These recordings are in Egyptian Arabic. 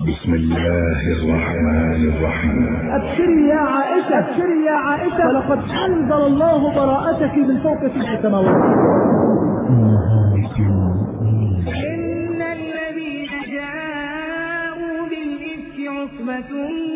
بسم الله الرحمن الرحيم أبشري يا عائشة أبشري يا عائشة ولقد أنزل الله براءتك من فوق سبع سماوات إن الذين جاءوا بالإفك عصبة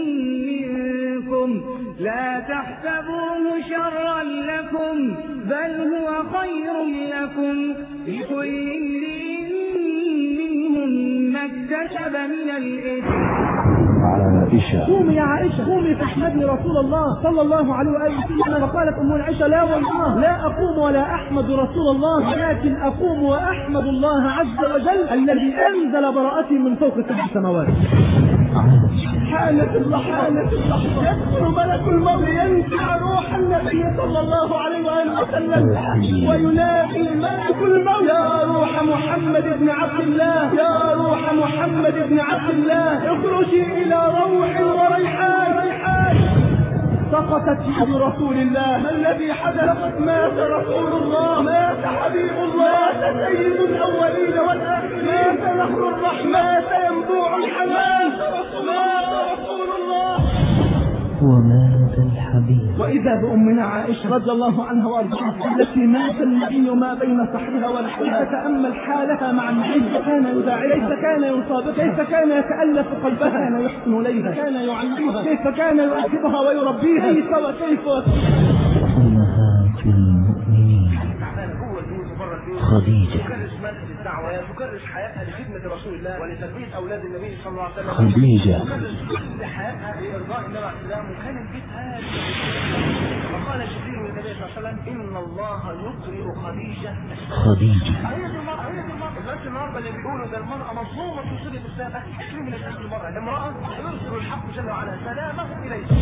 منكم لا تحسبوه شرا لكم بل هو خير لكم لكل امرئ منهم ما اكتسب من الإثم عائشة قومي يا عائشة قومي فاحمدي رسول الله صلى الله عليه وآله وسلم وقالت أم عائشة لا والله لا أقوم ولا أحمد رسول الله ولكن أقوم وأحمد الله عز وجل الذي أنزل براءتي من فوق سبع سماوات حالة اللحظة حالة اللحظة يدخل ملك الموت ينزع روح النبي صلى الله عليه وآله وسلم وينادي ملك الموت يا روح محمد بن عبد الله يا روح محمد بن عبد الله اخرجي إلى روح وريحان ريحان سقطت يد رسول الله ما الذي حدث لقد مات رسول الله مات حبيب الله مات سيد الاولين والاخرين مات نهر الرحمة مات ينبوع الحنان مات رسول الله ومات الحبيب واذا بامنا عائشه رضي الله عنها وارضاها التي مات النبي ما بين صحرها ولحمها تتامل حالها مع النبي كيف كان يداعيها كيف كان يصابها كيف كان يتالف قلبها كان يحسن اليها كان يعلمها كيف كان يؤدبها ويربيها كيف وكيف أمهات المؤمنين خديجة تكرس مادة الدعوة تكرس حياتها لخدمة رسول الله ولتربية أولاد النبي صلى الله عليه وسلم خديجة تكرس كل حياتها لإرضاء النبي عليه السلام وكان البيت هادي فقال جبريل للنبي صلى الله عليه وسلم إن الله يقرئ خديجة خديجة هي دي المرأة هي دي المرأة الناس النهارده اللي بيقولوا ده المرأة مظلومة في سورة الإسلام أكثر من الأجل المرأة امرأة يرسل الحق جل وعلا سلامه إليها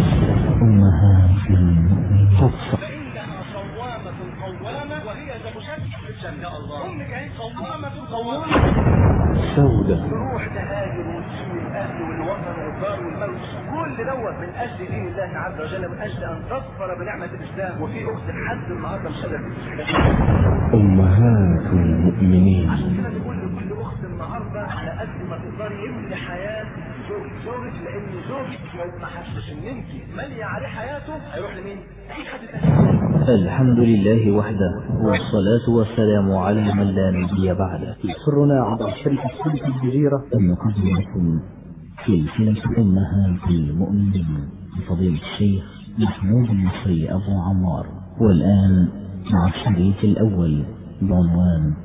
أمهات المؤمنين حفصة فإنها صوامة قوامة وهي زوجتك في الجنة يا الله أمك أهي صوامة قوامة سودة تروح تهاجر وتسوي الاهل والوطن والدار والموت كل دوت من اجل دين الله عز وجل من اجل ان تظفر بنعمه الاسلام وفي اخت لحد النهارده مش قادره تفتح أمهات المؤمنين عشان كده بقول لكل اخت النهارده على قد ما تقدري املي حياه زوجك زوجك لان زوجك لو ما حسش ان انت ماليه عليه حياته هيروح لمين؟ اي حد تاني الحمد لله وحده والصلاة والسلام على من لا نبي بعده يسرنا عبر شركة سلك الجزيرة أن نقدم لكم سلسلة أمهات المؤمنين لفضيلة الشيخ محمود المصري أبو عمار والآن مع الشريط الأول بعنوان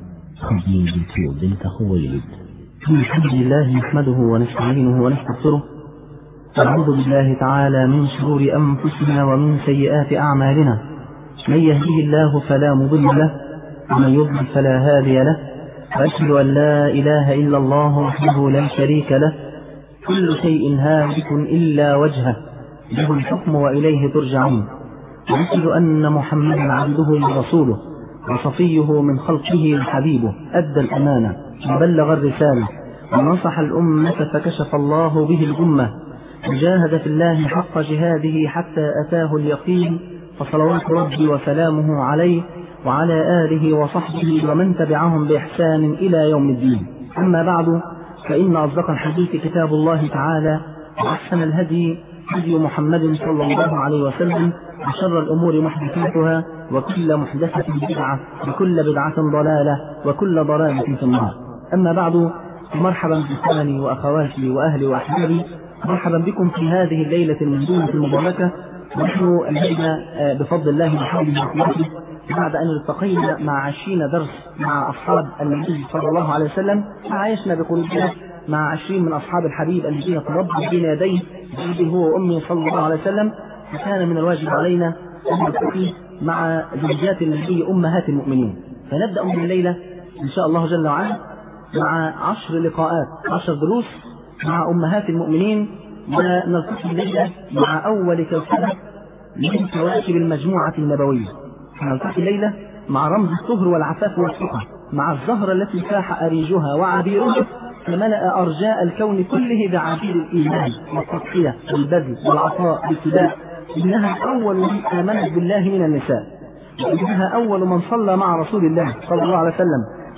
خديجة بنت خويلد الحمد لله نحمده ونستعينه ونستغفره ونعوذ بالله تعالى من شرور أنفسنا ومن سيئات أعمالنا من يهديه الله فلا مضل له ومن يضلل فلا هادي له وأشهد أن لا إله إلا الله وحده لا شريك له كل شيء هالك إلا وجهه له الحكم وإليه ترجعون وأشهد أن محمدا عبده ورسوله وصفيه من خلقه وحبيبه أدى الأمانة وبلغ الرسالة ونصح الأمة فكشف الله به الأمة وجاهد في الله حق جهاده حتى أتاه اليقين فصلوات ربي وسلامه عليه وعلى آله وصحبه ومن تبعهم بإحسان إلى يوم الدين أما بعد فإن أصدق الحديث كتاب الله تعالى وأحسن الهدي هدي محمد صلى الله عليه وسلم وشر الأمور محدثاتها وكل محدثة بدعة وكل بدعة ضلالة وكل ضلالة في النار أما بعد مرحبا بإخواني وأخواتي وأهلي وأحبابي مرحبا بكم في هذه الليلة المنزولة المباركة ونحن انهينا بفضل الله بحوله وقوته بعد ان التقينا مع عشرين درس مع اصحاب النبي صلى الله عليه وسلم عايشنا بقلوبنا مع عشرين من اصحاب الحبيب الذين تربوا بين يديه بيده هو وامه صلى الله عليه وسلم فكان من الواجب علينا ان نلتقي مع زوجات النبي امهات المؤمنين فنبدا من الليله ان شاء الله جل وعلا مع عشر لقاءات عشر دروس مع امهات المؤمنين ونلتقي الليلة مع أول كوكبة من كواكب المجموعة النبوية نلتقي الليلة مع رمز الطهر والعفاف والثقة مع الزهرة التي فاح أريجها وعبيرها فملأ أرجاء الكون كله بعبير الإيمان والتضحية والبذل والعطاء بالفداء إنها أول من آمنت بالله من النساء وإنها أول من صلى مع رسول الله صلى الله عليه وسلم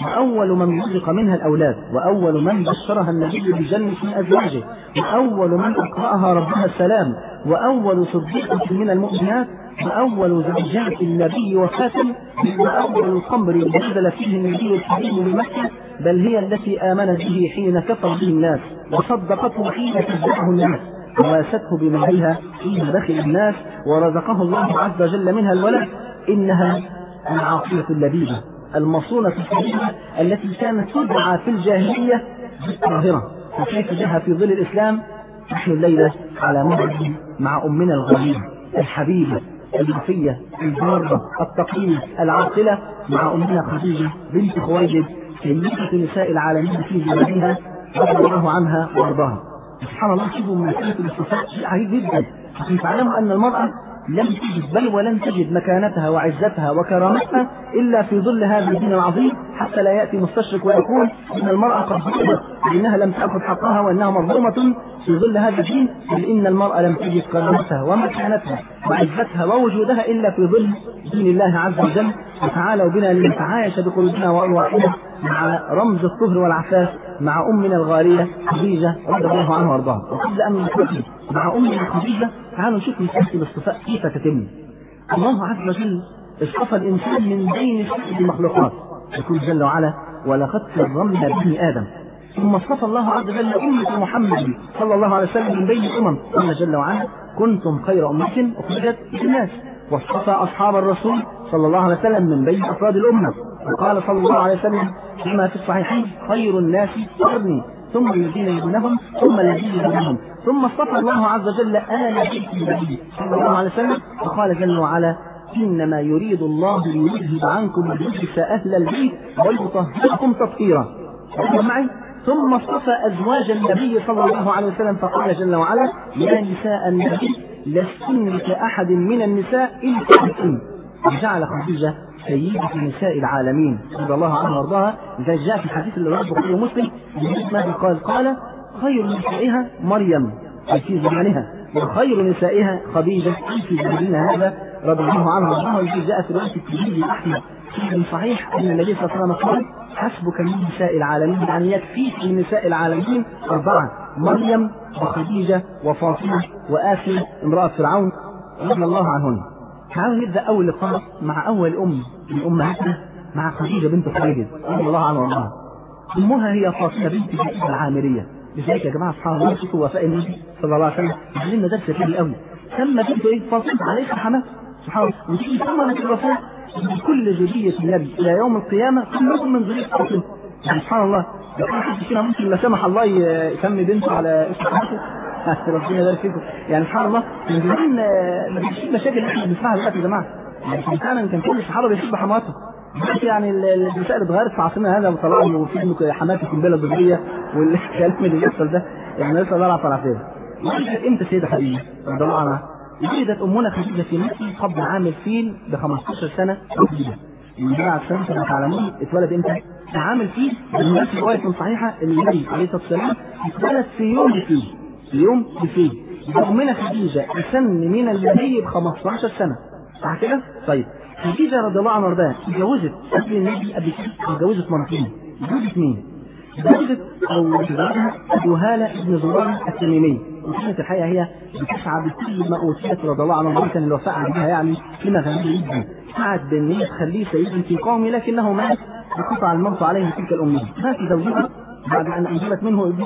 وأول من رزق منها الأولاد وأول من بشرها النبي بجنة من أزواجه وأول من أقرأها ربها السلام وأول صديقة من المؤمنات وأول زوجات النبي وفاة وأول القمر نزل فيه النبي الكريم بمكة بل هي التي آمنت به حين كفر به الناس وصدقته حين كذبه الناس وواسته بمالها حين دخل الناس ورزقه الله عز وجل منها الولد إنها العاصية اللبيبة المصونة الكريمة التي كانت تدعى في الجاهلية بالطاهرة فكيف بها في ظل الإسلام نحن الليلة على موعد مع أمنا الغالية الحبيبة الوفية البارة التقية العاقلة مع أمنا خديجة بنت خويلد سيدة نساء العالمين في زمانها رضي الله عنها وارضاها سبحان الله شوفوا من مسألة الاصطفاء شيء عجيب جدا عشان تعلموا أن المرأة لم تجد بل ولن تجد مكانتها وعزتها وكرامتها إلا في ظل هذا الدين العظيم حتى لا يأتي مستشرق ويقول إن المرأة قد ظلمت لأنها لم تأخذ حقها وأنها مظلومة في ظل هذا الدين بل إن المرأة لم تجد كرامتها ومكانتها وعزتها ووجودها إلا في ظل دين الله عز وجل وتعالوا بنا لنتعايش بقلوبنا وأرواحنا مع رمز الطهر والعفاف مع أمنا الغالية خديجة رضي الله عنها وارضاها وقبل أن نلتقي مع أمنا خديجة تعالوا نشوف مسألة الاصطفاء كيف تتم الله عز وجل اصطفى الإنسان من بين سائر المخلوقات يقول جل وعلا ولقد كرمنا بني آدم ثم اصطفى الله عز وجل أمة محمد صلى الله عليه وسلم من بين الأمم قال جل وعلا كنتم خير أمة أخرجت للناس واصطفى أصحاب الرسول صلى الله عليه وسلم من بين أفراد الأمة وقال صلى الله عليه وسلم فيما في الصحيحين خير الناس قرني ثم الذين يدونهم ثم الذين يدونهم ثم اصطفى الله عز وجل آل بيت النبي صلى الله عليه وسلم وقال جل وعلا إنما يريد الله ليذهب عنكم الرجس أهل البيت ويطهركم تطهيرا معي ثم اصطفى أزواج النبي صلى الله عليه وسلم فقال جل وعلا يا نساء النبي لستن كأحد من النساء إن كنتن وجعل خديجة سيدة نساء العالمين رضي الله عنها وارضاها إذا جاء في الحديث اللي رواه البخاري ومسلم ماذا قال قال خير نسائها مريم أي في زمانها وخير نسائها خديجة أي في زماننا هذا رضي الله عنها وارضاها الذي جاء في رواية الترمذي أحمد في صحيح أن النبي صلى الله عليه وسلم قال حسبك من نساء العالمين يعني يكفيك من نساء العالمين أربعة مريم وخديجة وفاطمة وآسيا امرأة فرعون رضي الله عنهن تعالوا نبدا اول لقاء مع اول ام من امهاتنا مع خديجه بنت خويلد رضي الله عنها وارضاها امها هي فاطمه بنت زيد العامريه لذلك يا جماعه سبحان الله شوفوا وفاء النبي صلى الله عليه وسلم علمنا درس كبير قوي سمى بنته ايه فاطمه عليه الحماه سبحان الله وتيجي ثمرة الوفاه من كل ذريه النبي الى يوم القيامه كلهم من ذريه فاطمه يعني سبحان الله لو كان حد فينا ممكن لا سمح الله يسمي بنته على اسم حماته ربنا يبارك فيكم يعني سبحان الله من زمان ما فيش مشاكل اللي احنا بنسمعها دلوقتي يا جماعه يعني فعلا كان كل الصحابه بيحبوا حماته دلوقتي يعني النساء اللي اتغيرت في عصرنا هذا وطلعوا وفي حماتي قنبله ضروريه والكلام اللي بيحصل ده يعني نسال الله العافيه والعافيه ولدت امتى سيده خديجه رضي الله عنها ولدت امنا خديجه في مكه قبل عام الفيل ب 15 سنه تقريبا النبي عليه الصلاه والسلام تعلمون اتولد امتى؟ في عام الفيل بالنسبه روايه صحيحه ان النبي عليه الصلاه والسلام اتولد في يوم الفيل في يوم الفيل أمنا خديجة أسن من النبي ب 15 سنة صح كده؟ طيب خديجة رضي الله عنها وارضاها اتجوزت قبل النبي قبل كده اتجوزت مرتين اتجوزت مين؟ اتجوزت أو تزوجها أبو هالة ابن زرارة التميمي وكانت الحقيقة هي بتسعى بكل ما أوتيت رضي الله عنها كان الوفاء عليها يعني كلمة غريبة جدا سعت بأن هي تخليه سيدا في قومه لكنه مات وقطع الموت عليه تلك الأمنية مات زوجها بعد أن أنجبت منه ابن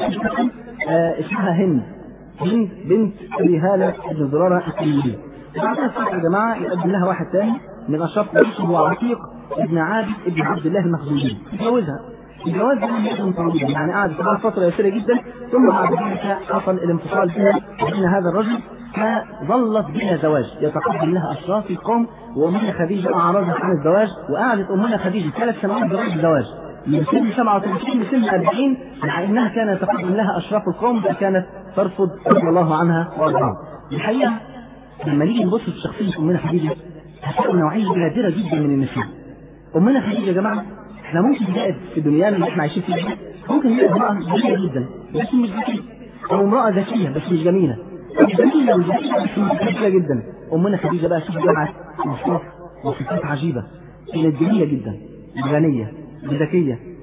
آه اسمها هند هند بنت ابي هاله بن زراره التميميه. بعدها الصبح يا جماعه يقدم لها واحد ثاني من اشراف اسمه عتيق ابن عابد ابن عبد الله المخزومي يتجوزها. الجواز ده لم طويلا يعني قعدت بعد فتره يسيره جدا ثم بعد ذلك حصل الانفصال بينها وبين هذا الرجل فظلت بلا زواج يتقدم لها اشراف القوم وامنا خديجه اعرضت عن الزواج وقعدت امنا خديجه ثلاث سنوات بغير الزواج من سن 37 لسن 40 مع انها كان يتقدم لها اشراف القوم فكانت ترفض رضي الله عنها وارضاها. الحقيقه لما نيجي نبص في شخصيه امنا خديجه هتلاقوا نوعيه نادره جدا من النساء. امنا خديجه يا جماعه احنا ممكن نلاقي في دنيانا اللي احنا عايشين فيها ممكن نلاقي امراه جميله جدا بس مش ذكيه او امراه ذكيه بس مش جميله. جميله وذكيه بس مش ذكيه جدا. امنا خديجه بقى شوف جمعت مصروف وصفات عجيبه كانت جميله جدا غنيه بذكيه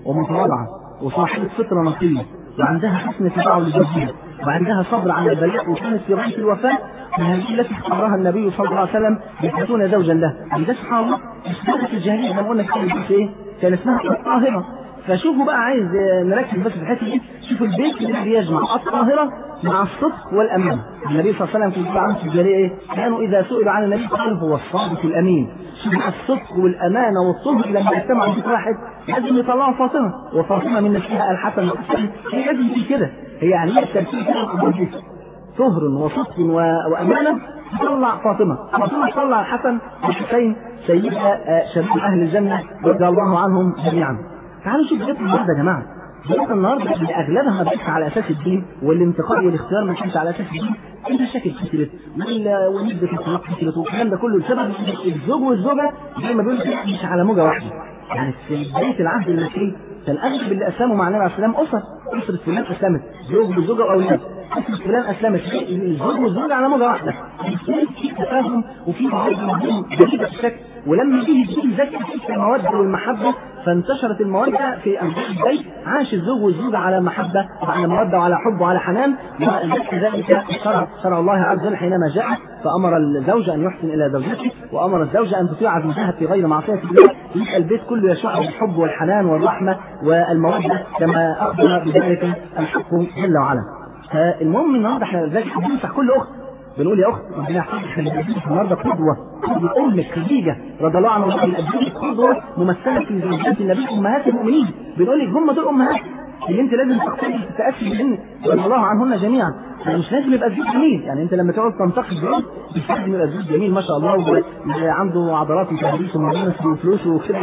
ومتواضعة وصاحبة فطرة نقية وعندها حسن تفاعل للجميع وعندها صبر على البلاء وكانت في غاية الوفاة فهذه التي اختارها النبي صلى الله عليه وسلم لتكون زوجا له عند سبحان الله اشتغلت الجاهلية زي ما قلنا كانت ايه؟ كان اسمها الطاهرة فشوفوا بقى عايز نركز بس في الحته دي شوفوا البيت اللي بيجمع الطاهره مع الصدق والامانه النبي صلى الله عليه وسلم في عنه في الجاريه ايه؟ كانوا اذا سئلوا عن النبي قالوا هو الصادق الامين شوف الصدق والامانه والطهر لما يجتمعوا في واحد لازم يطلعوا فاطمه وفاطمه من نفسها الحسن والحسين هي لازم في كده هي يعني هي الترتيب كده طهر وصدق وامانه تطلع فاطمه فاطمه تطلع الحسن والحسين سيدة شباب اهل الجنه رضي الله عنهم جميعا تعالوا نشوف بيت النهارده يا جماعه بيت النهارده اللي اغلبها ما بقتش على اساس الدين والانتقاء والاختيار ما كانش على اساس الدين المشاكل كترت ولا ونسبه الطلاق كترت والكلام ده كله بسبب الزوج والزوجه زي ما بيقولوا مش على موجه واحده يعني في بدايه العهد المسيحي كان اغلب اللي اسلموا مع النبي عليه السلام اسر اسره فلان اسلمت زوج وزوجه واولاد اسره فلان اسلمت الزوج والزوجه على موجه واحده في تفاهم وفي تعاون جديده في الشكل ولما جه الدين زكى في الموده والمحبه فانتشرت الموده في انباء البيت عاش الزوج والزوجه على محبه وعلى موده وعلى حب وعلى حنان وذلك ذلك شرع شرع الله عز وجل حينما جاء فامر الزوج ان يحسن الى زوجته وامر الزوجه ان تطيع زوجها في غير معصيه الله يبقى البيت كله يشع بالحب والحنان والرحمه والموده كما اخبر بذلك الحق جل وعلا. فالمهم النهارده احنا لذلك بننصح كل اخت بنقول يا اخت ربنا يحفظك احنا بنقدمك النهارده قدوه قدوه امك خديجه رضي الله عنها بنقدمك قدوه ممثله في زوجات النبي امهات المؤمنين بنقول لك هم دول امهات اللي انت لازم تقتدي تتاسي بهن رضي الله عنهن جميعا يعني مش لازم يبقى الزوج جميل يعني انت لما تقعد تنتقد زوج مش لازم يبقى الزوج جميل ما شاء الله وعنده عضلات وتهريس ومجنس وفلوس وكده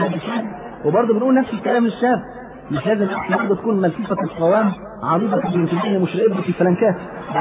وبرضه بنقول نفس الكلام للشاب مش لازم برضه تكون ملفوفه القوام عريضه الجنسيه مش رقبه الفلنكات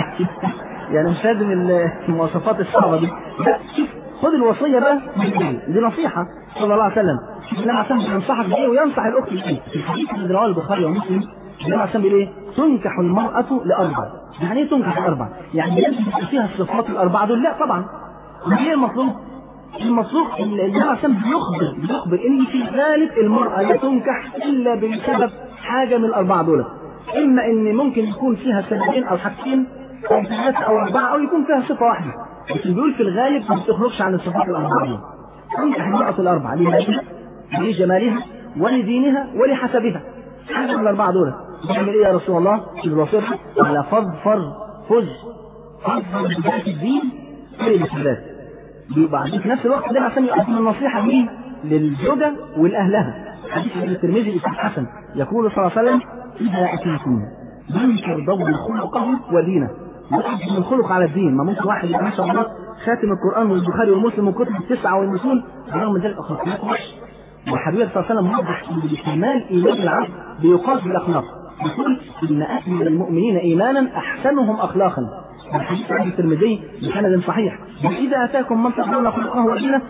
يعني مش لازم المواصفات الصعبه دي لا شوف خد الوصيه بقى دي نصيحه صلى الله عليه وسلم لما عشان ينصحك بايه وينصح الاخت بايه في الحديث اللي رواه البخاري ومسلم لما عشان بيقول ايه تنكح المراه لاربع يعني ايه تنكح لاربع يعني لازم يبقى فيها الصفات الاربعه دول لا طبعا ايه المطلوب المطلوب اللي عشان بيخبر بيخبر ان في غالب المراه لا تنكح الا بسبب حاجه من الاربعه دول اما ان ممكن يكون فيها سببين او حاجتين او ثلاثه او اربعه او يكون فيها صفه واحده بس بيقول في الغالب ما بتخرجش عن الصفات الاربعه دي تنكح المراه الاربعه لمالها لجمالها ولدينها ولحسبها حاجه من الاربعه دول تعمل ايه يا رسول الله في الوصيه على فظفر فز فظفر بذات الدين كل الشباب بيبقى في نفس الوقت ده عشان يقدم النصيحه مين للزوجه ولاهلها حديث ابن الترمذي بن حسن يقول صلى الله عليه وسلم اذا اتيتم من ترضون خلقه ودينه يقدم الخلق على الدين ما ممكن واحد ما شاء الله خاتم القران والبخاري ومسلم والكتب التسعه والمتون برغم من ذلك اخلاقيات وحش والحبيب صلى الله عليه وسلم وضح بكمال ايمان العبد بيقاس بالاخلاق يقول ان اكمل المؤمنين ايمانا احسنهم اخلاقا الحديث عند الترمذي بسند صحيح اذا اتاكم من ترضون خلقه ودينه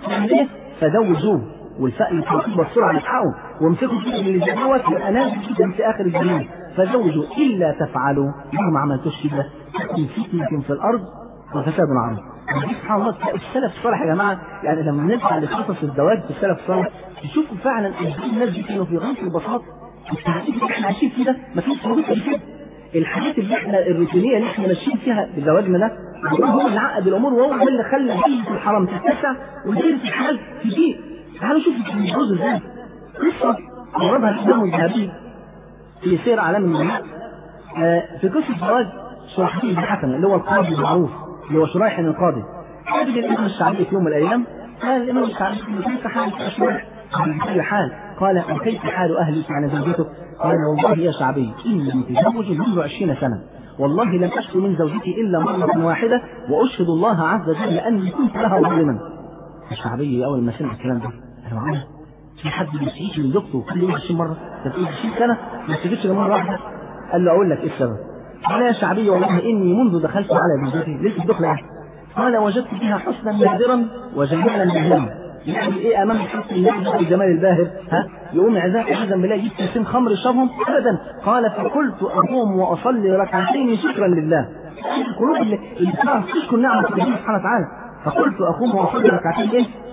فزوجوه والفأل التوحيد والسرعه يلحقوا وامسكوا فيه اللي جدوت يبقى نازل جدا في اخر الجميل فزوجوا الا تفعلوا لو ما عملتوش كده تكون فتنه في الارض وفساد عظيم سبحان الله السلف الصالح يا جماعه يعني لما نرجع لقصص الزواج في السلف الصالح تشوفوا فعلا ازاي الناس دي كانوا في غايه البساطه التعذيب اللي احنا عايشين فيه ده ما فيش موجود في كده الحاجات اللي احنا الروتينيه اللي احنا ماشيين فيها في زواجنا ده هو اللي عقد الامور وهو اللي خلى دايره الحرام تتسع ودايره الحلال تضيق تعالوا شوفوا الجوز ازاي قصه قربها الامام الذهبي في سير اعلام النبلاء آه في قصه زواج شرحبيل بن حكم اللي هو القاضي المعروف اللي هو شريح القاضي قابل الامام الشعبي في يوم من الايام قال الامام الشعبي كيف حالك يا شريح؟ قال بكل حال قال وكيف حال اهلك على زوجتك؟ قال والله يا شعبي اني متزوج منذ عشرين سنه والله لم اشكو من زوجتي الا مره واحده واشهد الله عز وجل اني كنت لها ظالما. الشعبي اول ما سمع الكلام ده قال معقوله في حد بيسعيش من زوجته كل يوم 20 مره ده تقول 20 سنه ما تسجدش غير مره واحده قال له اقول لك ايه السبب؟ قال يا شعبي والله اني منذ دخلت على زوجتي ليله الدخله قال وجدت بها حسنا نادرا وجمالا مهما يعني ايه امام حسن النادر الجمال الباهر ها يقوم عزاء عزا بالله يجيب كاسين خمر يشربهم ابدا قال فقلت اقوم واصلي ركعتين شكرا لله القلوب اللي اللي بتعرف تشكر نعمه الله سبحانه وتعالى فقلت اقوم واصلي ركعتين ايه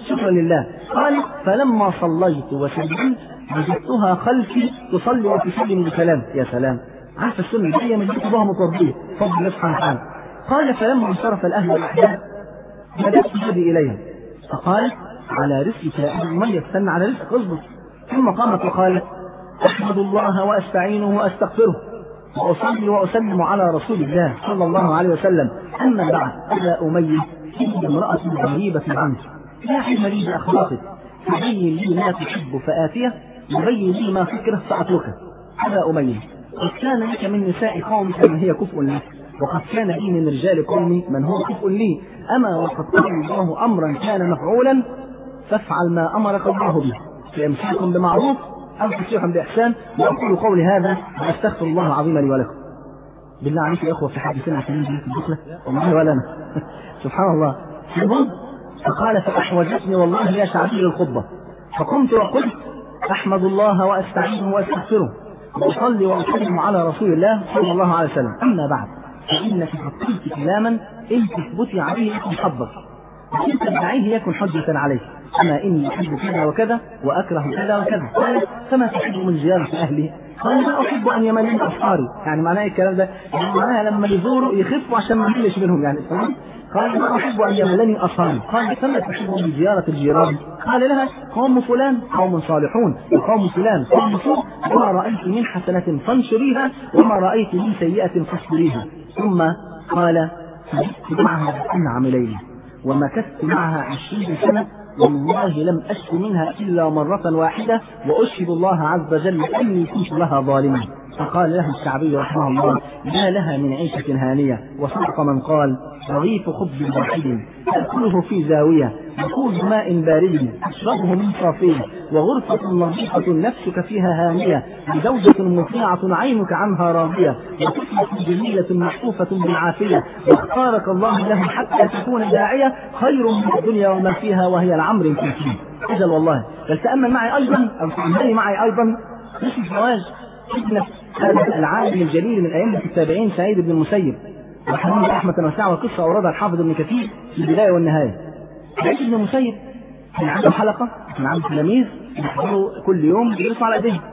شكرا لله قال فلما صليت وسلمت وجدتها خلفي تصلي وتسلم بسلام يا سلام عارف السنة هي من ابوها متوضيه فضل الله سبحانه وتعالى قال فلما انصرف الاهل والاحباب بدات يدي اليها فقالت على رزقك يا ابن اميه استنى على رزقك اصبر ثم قامت وقالت احمد الله واستعينه واستغفره واصلي واسلم على رسول الله صلى الله عليه وسلم اما بعد ابا اميه انت امراه غريبه عنك لا علم لي باخلاقك تبين لي ما تحب فاتيه وبين لي ما فكره فاتركه ابا اميه قد كان لك من نساء قومك من هي كفء لك وقد كان لي من رجال قومي من هو كفء لي اما وقد قال الله امرا كان مفعولا فافعل ما امرك الله به فامسككم بمعروف او تسيحهم باحسان واقول قولي هذا واستغفر الله العظيم لي ولكم بالله عليك يا اخوه في حد سمع كلمه في الدخله والله ولا انا سبحان الله المهم فقال فاحوجتني والله يا شعبي للخطبه فقمت وقلت احمد الله واستعينه واستغفره واصلي واسلم على رسول الله صلى الله عليه وسلم اما بعد فانك قد قلت كلاما ان تثبتي عليه يكن حظك وان تدعيه يكن حجه عليك اما اني احب كذا وكذا واكره كذا وكذا قال فما تحب من زياره اهلي قال لا احب ان يملني اصحابي يعني معناه إيه الكلام ده يعني معناها لما يزوروا يخفوا عشان ما يملش منهم يعني فاهم؟ قال ما احب ان يملني اصحابي قال فما تحب من زياره الجيران قال لها قوم فلان قوم صالحون وقوم فلان قوم سوء وما رايت من حسنه فانشريها وما رايت من سيئه فاصبريها ثم قال فجئت معها انعم ليلي ومكثت معها عشرين سنه والله لم أشك منها إلا مرة واحدة وأشهد الله عز وجل أني كنت لها ظالما فقال له الشعبي رحمه الله ما لها من عيشة هانية وصدق من قال رغيف خبز واحد تأكله في زاوية وكوز ماء بارد تشربه من صافية وغرفة نظيفة نفسك فيها هانية وزوجة مطيعة عينك عنها راضية وطفلة جميلة محفوفة بالعافية واختارك الله له حتى تكون داعية خير من الدنيا وما فيها وهي العمر الكثير أجل والله بل تأمل معي أيضا أو تأملي معي أيضا في الزواج ابنة هذا العالم الجليل من أئمة التابعين سعيد بن المسيب رحمه الله رحمة واسعة وقصة أوردها الحافظ ابن كثير في البداية والنهاية. سعيد بن المسيب كان عنده حلقة كان عنده تلاميذ يحضروا كل يوم بيدرسوا على ايديهم.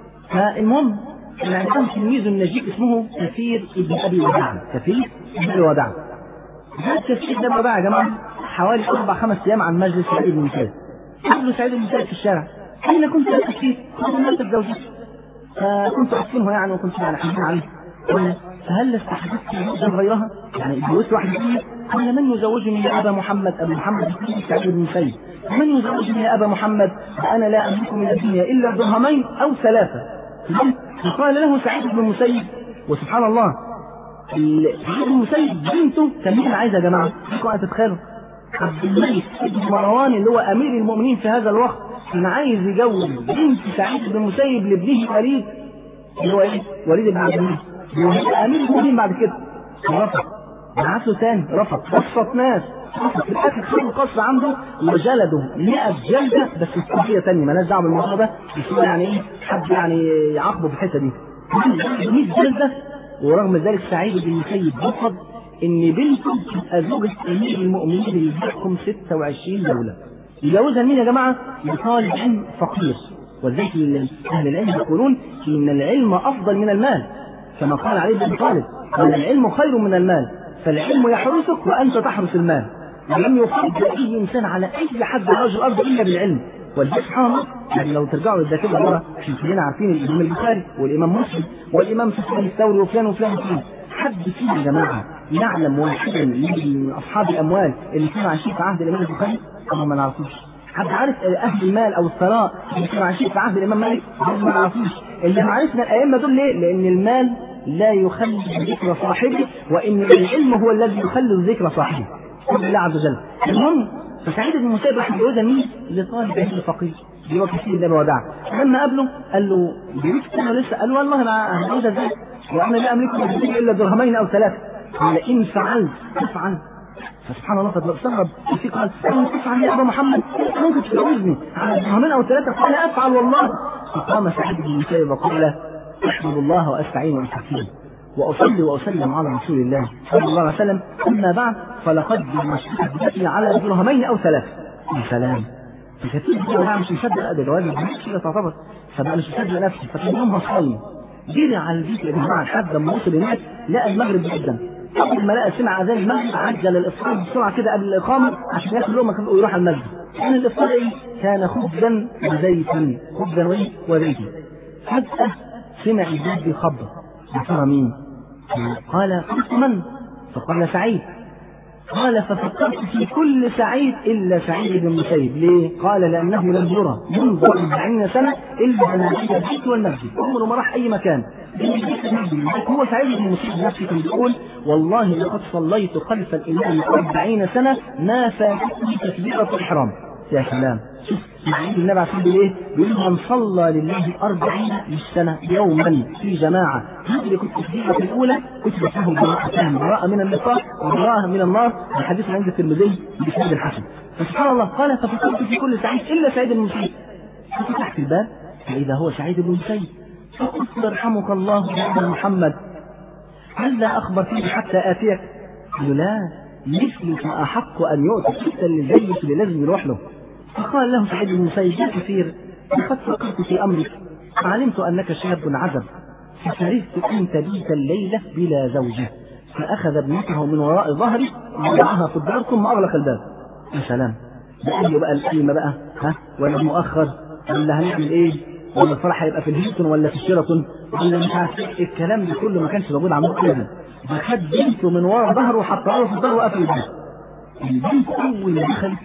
فالمهم كان عندهم تلميذ نجيب اسمه كثير ابن ابي وداع، كثير ابن ابي وداع. هذا كثير ده بقى يا جماعة حوالي أربع خمس أيام عن مجلس سعيد بن المسيب. قابله سعيد بن المسيب في الشارع. أين كنت يا كثير؟ قال مرتب زوجتي. فكنت أحسنه يعني وكنت يعني حزين عليه. فهل استحدثت زوجا غيرها؟ يعني اتجوزت واحدة فيه؟ قال من يزوجني يا أبا محمد أبا محمد بن سعيد بن مسيب من يزوجني يا أبا محمد وأنا لا أملك من الدنيا إلا درهمين أو ثلاثة فقال له سعيد بن المسيب وسبحان الله سعيد بن المسيب بنته كان مين عايزة يا جماعة؟ لكم أن تتخيلوا عبد الملك بن مروان اللي هو أمير المؤمنين في هذا الوقت كان عايز يجوز بنت سعيد بن المسيب لابنه وليد اللي هو ايه؟ وليد بن عبد الملك وهيبقى امير المؤمنين بعد كده رفض بعت له تاني رفض قصة ناس في الاخر خد القصر عنده وجلده 100 جلده بس استراتيجيه ثانيه مالهاش دعوه بالموضوع ده بس هو يعني ايه حد يعني يعاقبه في الحته دي 100 جلده ورغم ذلك سعيد بن المسيب رفض ان بنته تبقى زوجة امير المؤمنين اللي بيحكم 26 دوله يجوزها لمين يا جماعه؟ لطالب علم فقير ولذلك اهل العلم يقولون ان العلم افضل من المال كما قال علي بن طالب قال العلم خير من المال فالعلم يحرسك وانت تحرس المال ولم يفضل اي انسان على اي حد على وجه الارض الا بالعلم ولذلك سبحان الله يعني لو ترجعوا للذاكره ورا احنا كلنا عارفين الامام البخاري والامام مسلم والامام سفيان الثوري وفلان وفلان وفلان حد فينا يا جماعه يعلم واحدا من اصحاب الاموال اللي كانوا عايشين في عهد الامام البخاري اما ما نعرفوش حد عارف اهل المال او الثراء اللي كانوا عايشين في عهد الامام مالك ما نعرفوش اللي عرفنا الائمه دول ليه؟ لان المال لا يخلد ذكر صاحبه وان العلم هو الذي يخلد ذكر صاحبه بسم الله عز وجل المهم فسعيد بن المسيب راح يتجوزها مين؟ لطالب علم فقير اللي هو كثير ده وداع لما قابله قال له بيريد سنه لسه قال له والله انا هتجوزها ازاي؟ وانا لا املك من الدنيا الا درهمين او ثلاثه قال ان فعلت تفعل فسبحان الله قد استغرب في قال تفعل يا ابا محمد ممكن تتجوزني على درهمين او ثلاثه قال افعل والله فقام سعيد بن المسيب وقال له احمد الله واستعين واستغفره واصلي واسلم على رسول الله صلى الله عليه وسلم اما بعد فلقد مشيت على درهمين او ثلاثه يا سلام فكتير بقى مش مصدق ده جواز مش كده تعتبر فبقى مش مصدق نفسه فكان يومها صايم جري على البيت يا جماعه لحد ما وصل هناك لقى المغرب جدا اول ما لقى سمع اذان المغرب عجل الافطار بسرعه كده قبل الاقامه عشان ياكل لقمه ويروح على المسجد كان الافطار ايه؟ كان خبزا وزيتا خبزا وايه؟ وزيتا فجاه سمع الباب بيخبط يا ترى مين؟ قال قلت من؟ فقال سعيد قال ففكرت في كل سعيد الا سعيد بن المسيب، ليه؟ قال لانه لم يرى منذ 40 سنه الا منازل البيت والمسجد، عمره ما راح اي مكان. هو سعيد بن المسيب نفسه كان بيقول والله لقد صليت خلف الامام 40 سنه ما فاتتني تكبيره الاحرام. يا سلام شوف معين النبي عليه الصلاه ايه؟ بيقول من صلى لله 40 سنه يوما في جماعه يدرك التكبيره الاولى كتبت له براءتان براءه من النفاق وبراءه من النار الحديث عند الترمذي بسند الحسن فسبحان الله قال ففكرت في كل سعيد الا سعيد بن المسيب ففتحت الباب فاذا هو سعيد بن المسيب فقلت يرحمك الله يا ابن محمد هل لا اخبر فيه حتى اتيك؟ قال لا مثلك احق ان يؤتى حتى اللي زيك اللي لازم يروح له فقال له سعيد بن المسيب يا كثير لقد فكرت في امرك علمت انك شاب عزب فكرهت ان تبيت الليله بلا زوجه فاخذ ابنته من وراء ظهري ووضعها في الدار ثم اغلق الباب يا سلام بقى لي بقى القيمه بقى ها ولا مؤخر ولا هنعمل ايه ولا الفرح هيبقى في الهيلتون ولا في الشيراتون ولا مش عارف إيه. الكلام ده كله ما كانش موجود عندهم ابدا ده خد بنته من ورا ظهره وحطها له في الدار وقفل الباب البنت اول ما دخلت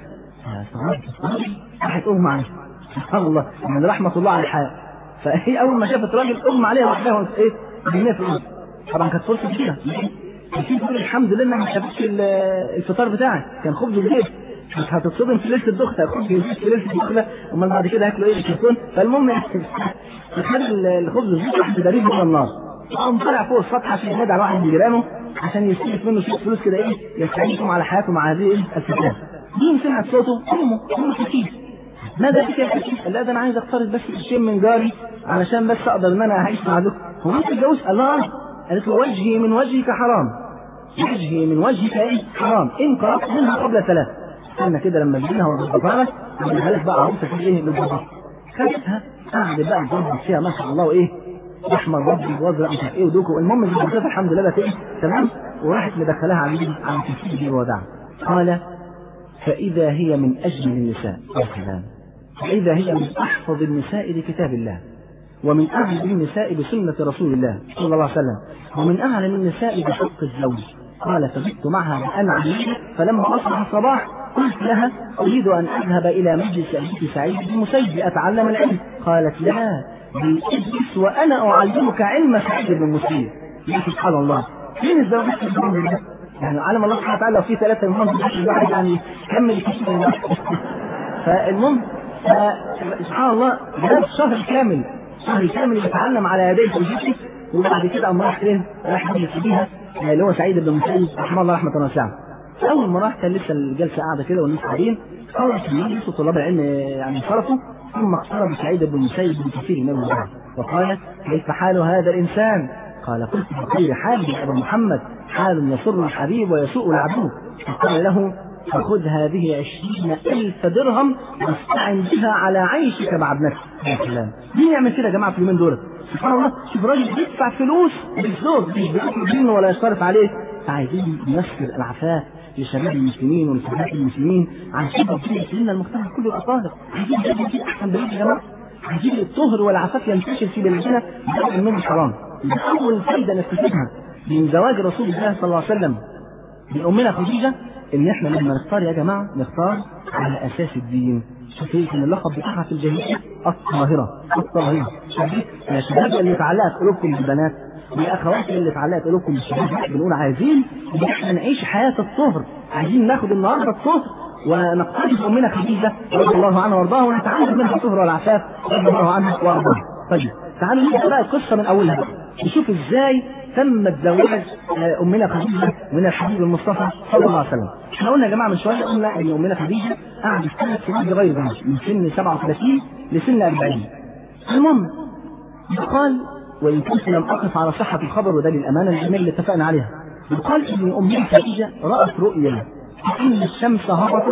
راحت اغمى عليها سبحان الله من رحمه الله على الحياه فهي اول ما شافت راجل اغمى عليها وحدها ايه جنيه في الارض طبعا كانت فرصه كبيره في تقول الحمد لله انها ما شافتش الفطار بتاعي كان خبز وزيت مش هتتصدم في ليله الدخله خبز وزيت في ليله الدخله امال بعد كده هياكلوا ايه الكرتون فالمهم تخلي الخبز والزيت راح تدريب من النار قام طلع فوق السطح عشان ينادي على واحد من جيرانه عشان يستلف منه شويه فلوس كده ايه يستعينكم على حياته مع هذه الفتاه مين سمعت صوته؟ امه امه حكيم ماذا بك يا حكيم؟ قال لا ده انا عايز اقترض بس قرشين من جاري علشان بس اقدر ان انا اعيش مع ذوق هو انت تتجوز؟ قال لها قالت له وجهي من وجهك حرام وجهي من وجهك ايه؟ حرام ان قرأت منها قبل ثلاث استنى كده لما تجيبها وتظبطها لك وتجيبها لك بقى عروسه في ايه بالظبط خدتها قعدت بقى تظبط فيها ما شاء الله وايه احمر ربي وازرق مش عارف ايه ودوكو المهم ظبطتها الحمد لله بقت ايه تمام وراحت مدخلاها على على الكرسي دي وودعها قال فإذا هي من أجمل النساء يا سلام فإذا هي من أحفظ النساء لكتاب الله ومن أعلم النساء بسنة رسول الله صلى الله عليه وسلم ومن أعلم النساء بحق الزوج قال فبت معها بأنعم فلما أصبح الصباح قلت لها أريد أن أذهب إلى مجلس أبيك سعيد بن مسيب أتعلم العلم قالت لا بل اجلس وأنا أعلمك علم سعيد بن مسيب يا سبحان الله فين الزوجات الجميلة ده؟ يعني علم الله سبحانه وتعالى لو في ثلاثة من الواحد يعني كمل كتير فالمهم سبحان الله ده شهر كامل شهر كامل يتعلم على يديه زوجته وبعد كده قام راح فين؟ راح يجلس بيها اللي هو سعيد بن مسيب رحمه الله رحمه واسعه. اول ما راح كان لسه الجلسه قاعده كده والناس قاعدين خلص المجلس وطلاب العلم يعني انصرفوا ثم اقترب سعيد بن مسيب بكثير من الله وقال كيف حال هذا الانسان؟ قال قلت بخير حال يا ابا محمد حال يسر الحبيب ويسوء العدو فقال له فخذ هذه عشرين ألف درهم واستعن بها على عيشك مع ابنتك يا سلام مين يعمل كده يا جماعة في اليومين دول سبحان الله شوف راجل بيدفع فلوس بالزوج مش بياكل منه ولا يصرف عليه فعايزين نسر العفاف لشباب المسلمين ولفتيات المسلمين عشان ربنا يسلمنا المجتمع كله يبقى طاهر عايزين بلد دي احسن بلد يا جماعه عايزين الطهر والعفاف ينتشر في بلدنا بدل النوم الحرام ده اول فايده نستفيدها من زواج رسول الله صلى الله عليه وسلم من امنا خديجه ان احنا لما نختار يا جماعه نختار على اساس الدين شوفي ان اللقب بتاعها في الجاهليه الطاهره الطاهره شوفي يا شباب اللي اتعلقت قلوبكم بالبنات يا اخواتي اللي اتعلقت قلوبكم بالشباب بنقول عايزين ان احنا نعيش حياه الطهر عايزين ناخد النهارده الطهر ونقتدي بامنا خديجه رضي الله عنها وارضاها ونتعلم منها الطهر والعفاف رضي الله عنها وارضاها طيب تعالوا نبدا بقى القصه من اولها بقى نشوف ازاي تم زواج امنا خديجه من الحبيب المصطفى صلى الله عليه وسلم. احنا قلنا يا جماعه من شويه قلنا ان امنا خديجه قعدت ثلاث سنين بغير زوج من سن 37 لسن 40. المهم يقال وان كنت لم اقف على صحه الخبر وده للامانه العلميه اللي اتفقنا عليها. يقال ان امنا خديجه رات رؤيا ان الشمس هبطت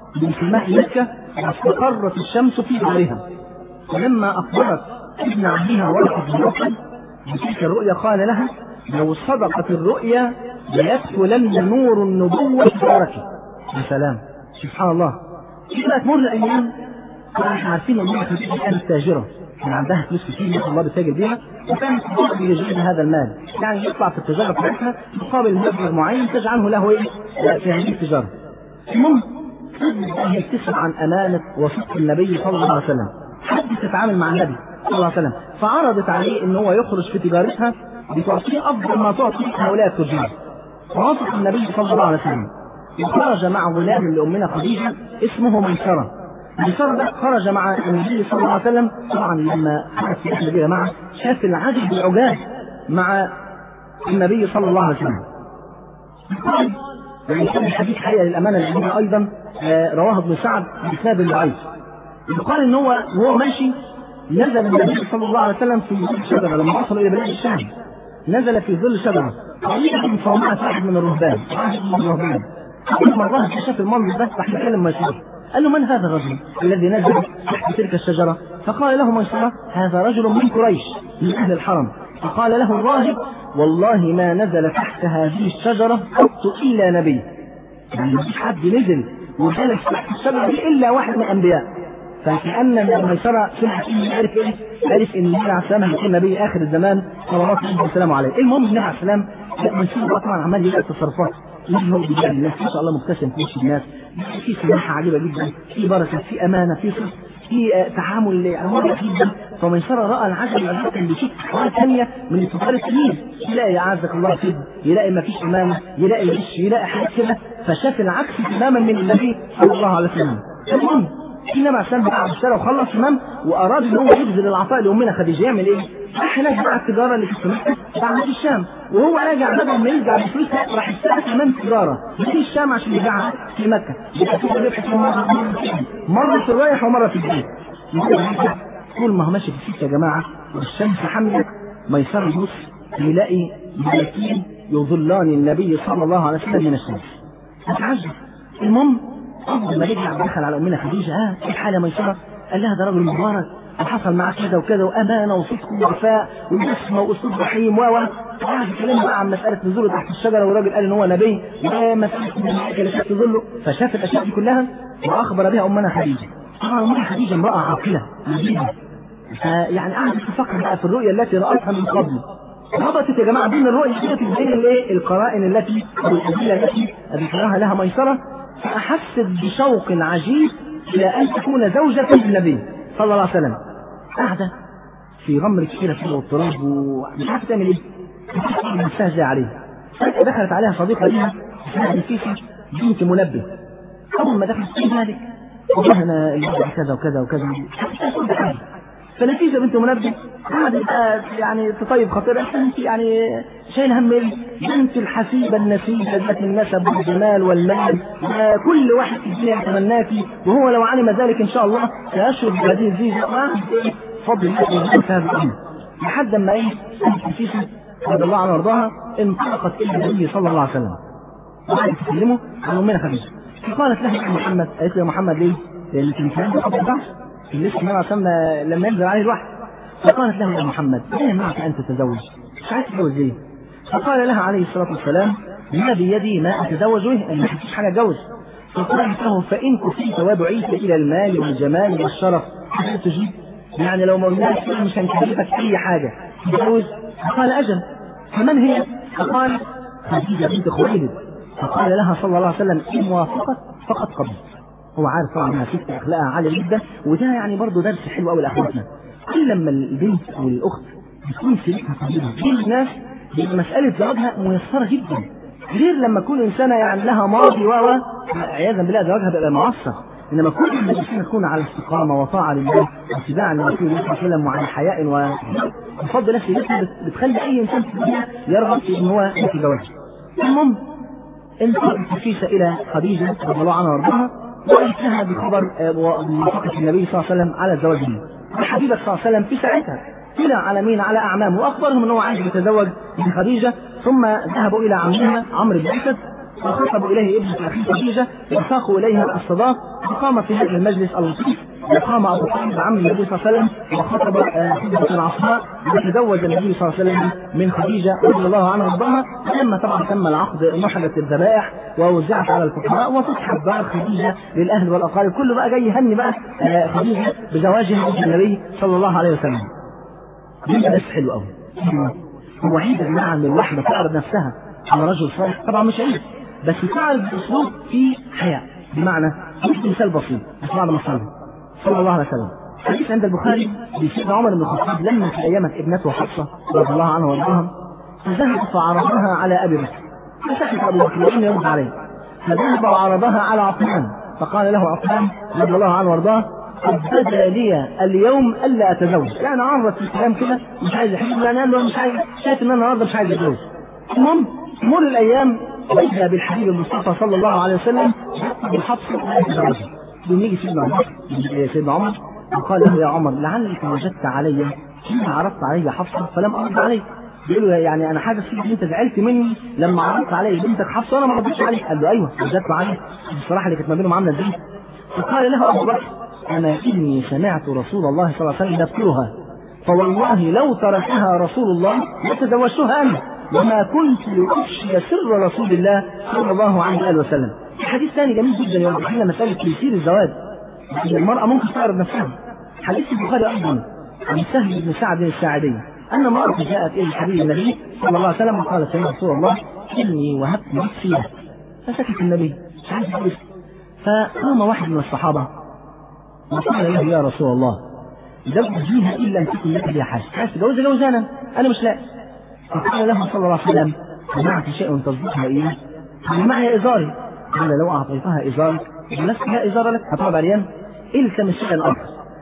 بانتماء مكة واستقرت الشمس في دارها فلما أخبرت ابن عمها ورقة بن نوفل بتلك الرؤيا قال لها لو صدقت الرؤيا ليدخلن نور النبوة بارك يا سلام سبحان الله كده تمر الأيام احنا عارفين ان هي كانت تاجرة كان عندها فلوس كتير ما شاء الله بتتاجر بيها وكانت بيجيب هذا المال يعني يطلع في التجارة بتاعتها مقابل مبلغ معين تجعله له ايه في هذه التجارة المهم هي تسمع عن أمانة وصدق النبي صلى الله عليه وسلم حد تتعامل مع النبي صلى الله عليه وسلم فعرضت عليه ان هو يخرج في تجارتها بتعطيه افضل ما تعطي هؤلاء التجار فوافق النبي صلى الله عليه وسلم وخرج مع غلام لامنا خديجه اسمه ميسره ميسره ده خرج مع النبي صلى الله عليه وسلم طبعا لما خرج في رحله بها معه شاف العجب والعجاب مع النبي صلى الله عليه وسلم يعني كان الحديث حقيقه للامانه الذي ايضا رواه ابن سعد بسبب ضعيف يقال ان هو وهو ماشي نزل النبي صلى الله عليه وسلم في ظل شجره لما وصل الى بلاد الشام نزل في ظل شجره قريبا من صومعه واحد من الرهبان واحد من الرهبان اول مره شاف المنظر ده راح يكلم ميسره قال له من هذا الرجل الذي نزل تحت تلك الشجره فقال له ميسره هذا رجل من قريش من اهل الحرم فقال له الراهب والله ما نزل تحت هذه الشجره قط الا نبي يعني مفيش حد نزل وجلس تحت الشجره دي الا واحد من الانبياء فكأن الميسرة سمع فيه عرف ايه؟ عرف ان النبي عليه السلام هيكون نبي اخر الزمان صلوات الله وسلامه عليه. المهم النبي عليه السلام ميسرة طبعا عمال يلاقي تصرفات يجي هو بيجي الناس ما شاء الله مبتسم في وش الناس في سماحة عجيبة جدا في بركة في أمانة في صدق في آه، تعامل يعني واضح جدا فميسرة رأى العجب العجيب كان بيشوف حوالي ثانية من التجار الكبير يلاقي أعزك الله كده يلاقي ما فيش أمانة يلاقي غش يلاقي حاجات كده فشاف العكس تماما من النبي صلى الله عليه وسلم المهم النبي عليه السلام بقى اشترى وخلص تمام واراد ان هو يبذل العطاء لامنا خديجه يعمل ايه؟ راح هناك بقى التجاره اللي في مكه باعها في الشام وهو راجع بدل ما يرجع بفلوسها راح يشتري كمان تجاره في الشام عشان يبيعها في مكه يبقى في ربح مره مره في الرايح ومره في الجاي طول ما هو ماشي في السكه يا جماعه والشمس حاميه ميسر يبص يلاقي ملاكين يظلان النبي صلى الله عليه وسلم من الشمس اتعجب المهم اول ما رجع دخل على امنا خديجه ها ايه الحال يا ميسره؟ قال لها ده راجل مبارك وحصل معاه كذا وكذا وامانه وصدق ووفاء وجسمه واسلوب رحيم و و قعد يتكلم بقى عن مساله نزوله تحت الشجره والراجل قال ان هو نبي ومساله الملائكه اللي كانت تظله فشاف الاشياء دي كلها واخبر بها امنا خديجه طبعا امنا خديجه امراه عاقله نبيله يعني قعدت تفكر بقى في الرؤيا التي راتها من قبل ربطت يا جماعه بين الرؤيا ديت بين الايه القرائن التي او الادله التي ذكرها لها ميسره فأحست بشوق عجيب إلى أن تكون زوجة للنبي صلى الله عليه وسلم قاعدة في غمر كثيرة كده واضطراب ومش عارفة تعمل إيه نفسها جاي عليها فجأة دخلت عليها صديقة ليها اسمها نفيسة بنت منبه أول ما دخلت في ذلك والله أنا الوضع كذا وكذا وكذا فنفيسة بنت منبه قعدت بقى يعني تطيب خاطرها انت يعني شايل هم ايه؟ بنت الحسيبة النسيبة ذات النسب والجمال والمال كل واحد في الدنيا يتمناكي وهو لو علم ذلك ان شاء الله سيشرب بهذه الزيجة ما ايه فضل الله في هذه الامة لحد ما ايه نفيسة رضي الله عنها وارضاها انطلقت الى النبي صلى الله عليه وسلم وقعدت تكلمه عن امنا خديجة فقالت له يا محمد قالت له يا محمد ليه؟ لان في الكلام ده قبل البعث لسه النبي عليه لما ينزل عليه الوحي فقالت له يا محمد اين معك ان تتزوج؟ مش عايز تتجوز ليه؟ فقال لها عليه الصلاه والسلام ما بيدي ما اتزوج به ان ما فيش حاجه اتجوز فقالت له فان كفيت ودعيت الى المال والجمال والشرف هل تجيب؟ يعني لو ما قلناش مش هنكلفك اي حاجه تتجوز؟ فقال اجل فمن هي؟ فقال خديجه بنت خويلد فقال لها صلى الله عليه وسلم ان وافقت فقد قبلت هو عارف طبعا انها ست اخلاقها عاليه جدا وده يعني برضه درس حلو قوي لاخواتنا كل لما البنت والاخت بتكون سلوكها طيبه دي الناس بيبقى مساله زواجها ميسره جدا غير لما تكون انسانه يعني لها ماضي و عياذا بالله زواجها بيبقى معصر انما كل ما الانسان تكون على استقامه وطاعه لله واتباعا لرسول الله صلى الله عليه وسلم وعن حياء وبفضل الله سيدتها بتخلي اي انسان في الدنيا يرغب في ان هو يتزوجها المهم انطلقت نفيسه الى خديجه رضي الله عنها وارضاها وقالت لها بخبر موافقة النبي صلى الله عليه وسلم على الزواج منه. الحبيبة صلى الله عليه وسلم في ساعتها طلع على مين على أعمامه وأخبرهم أنه عايز يتزوج من خديجة ثم ذهبوا إلى عمها عمرو بن أسد وخطبوا إليه ابنة أخيه خديجة وساقوا إليها الصداق وقام في هذا المجلس اللطيف وقام ابو طالب عم النبي صلى الله عليه وسلم وخطب آه، خطبه عصماء وتزوج النبي صلى الله عليه وسلم من خديجه رضي الله عنها وارضاها ولما طبعا تم العقد نحلت الذبائح ووزعت على الفقراء وفتحت باب خديجه للاهل والاقارب كله بقى جاي يهني بقى آه، خديجه بزواجها من النبي صلى الله عليه وسلم. دي بس حلو قوي. هو عيب يا جماعه ان الواحده تعرض نفسها على رجل صالح طبعا مش عيب بس تعرض باسلوب فيه حياء بمعنى مش مثال بسيط بس بعد ما صلى صلى الله عليه وسلم حديث عند البخاري بسيدنا عمر بن الخطاب لما تأيمت ابنته حفصه رضي الله عنها وارضاها فذهب فعرضها على ابي بكر فسكت ابو بكر ولم يرد عليه فذهب وعرضها على عثمان فقال له عثمان رضي الله عنه وارضاه قد بدا لي اليوم الا اتزوج يعني عرض في الكلام كده مش عايز يحب يعني قال له مش عايز شايف ان انا النهارده مش عايز اتجوز المهم تمر الايام واذا بالحبيب المصطفى صلى الله عليه وسلم بالحبس لا يتزوجها يوم يجي سيدنا عمر يجي سيدنا عمر وقال له يا عمر لعلك وجدت علي حين عرضت علي حفصه فلم ارد عليك بيقول له يعني انا حاجه فيك ان انت زعلت مني لما عرضت علي بنتك حفصه وانا ما ردتش عليك قال له ايوه وجدت علي الصراحه اللي كانت ما بينهم عامله ازاي فقال له ابو بكر انا اني سمعت رسول الله صلى الله عليه وسلم يذكرها فوالله لو تركها رسول الله لتزوجتها انا وما كنت لافشي سر رسول الله صلى الله عليه واله وسلم حديث ثاني جميل جدا يوضح لنا مساله تيسير الزواج ان المراه ممكن تعرض نفسها حديث البخاري ايضا عن سهل بن سعد الساعدي ان امراه جاءت الى الحبيب النبي صلى الله عليه وسلم وقالت يا رسول الله اني وهبت نفسي لك فسكت النبي مش عايز يقول فقام واحد من الصحابه وقال له يا رسول الله زوجيها ان لم تكن لك بها حاجه عايز تجوزها جوزانا انا مش لاقي فقال له صلى الله عليه وسلم معك شيء تصدقها اياه قال معي ازاري قال لو اعطيتها ازارك جلست لا ازار لك هتقعد عريان التمس شيئا اخر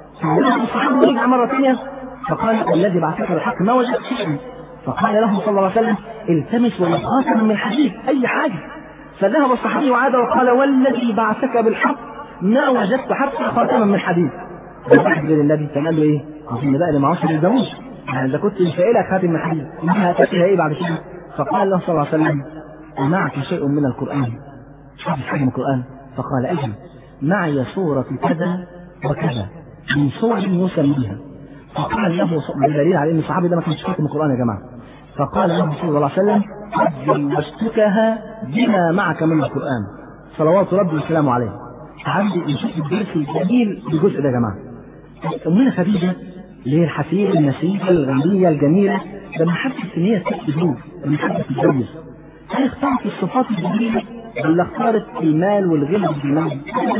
الصحابه رجع مره ثانيه فقال الذي بعثك بالحق ما وجدت شيئا فقال له صلى الله عليه وسلم التمس ولو خاتما من حديد اي حاجه فذهب الصحابي وعاد وقال والذي بعثك بالحق ما وجدت حتى خاتما من حديد واحد غير النبي كان قال له ايه؟ اظن بقى اللي معهوش ما يلزموش يعني اذا كنت مش لك خاتم من حديد انها هتاتيها ايه بعد كده؟ فقال له صلى الله عليه وسلم معك شيء من القران حافظ حاجه من القران فقال اجل معي سوره كذا وكذا من صور يسميها فقال له دليل على ان الصحابي ده ما كانش خاتم القران يا جماعه فقال له صلى الله عليه وسلم قد زوجتكها بما معك من القران صلوات ربي وسلامه عليه عندي نشوف الدرس الجميل بالجزء ده يا جماعه امنا خديجه اللي هي الحفيده النسيبه الغنيه الجميله لما حست ان هي ست زوج لما حست تتجوز هل اختارت الصفات الجميله ولا اختارت المال والغنى بالمال؟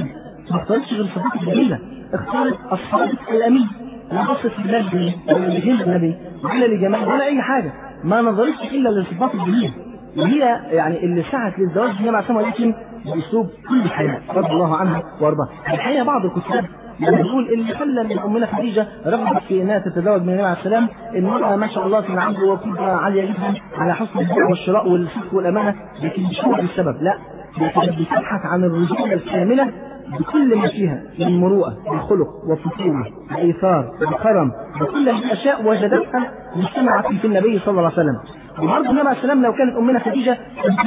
ما اختارتش غير الصفات الجميله اختارت الصادق الامين لا بصت للنبي ولا لجنس النبي ولا لجمال ولا اي حاجه ما نظرتش الا للصفات الجميله وهي يعني اللي سعت للزواج هي مع سما ولكن باسلوب كل الحياه رضي الله عنها وارضاها الحقيقه بعض الكتاب لما بيقول اللي خلى من امنا خديجه رغبت في انها تتزوج من النبي عليه السلام المراه ما شاء الله كان عنده قدره عاليه جدا على حسن البيع والشراء والصدق والامانه لكن مش هو السبب لا لكن بتبحث عن الرجوله الكامله بكل ما فيها من مروءة وخلق وفتوة وإيثار وكرم وكل هذه الأشياء وجدتها مجتمعة في النبي صلى الله عليه وسلم وبرضه النبي عليه السلام لو كانت أمنا خديجة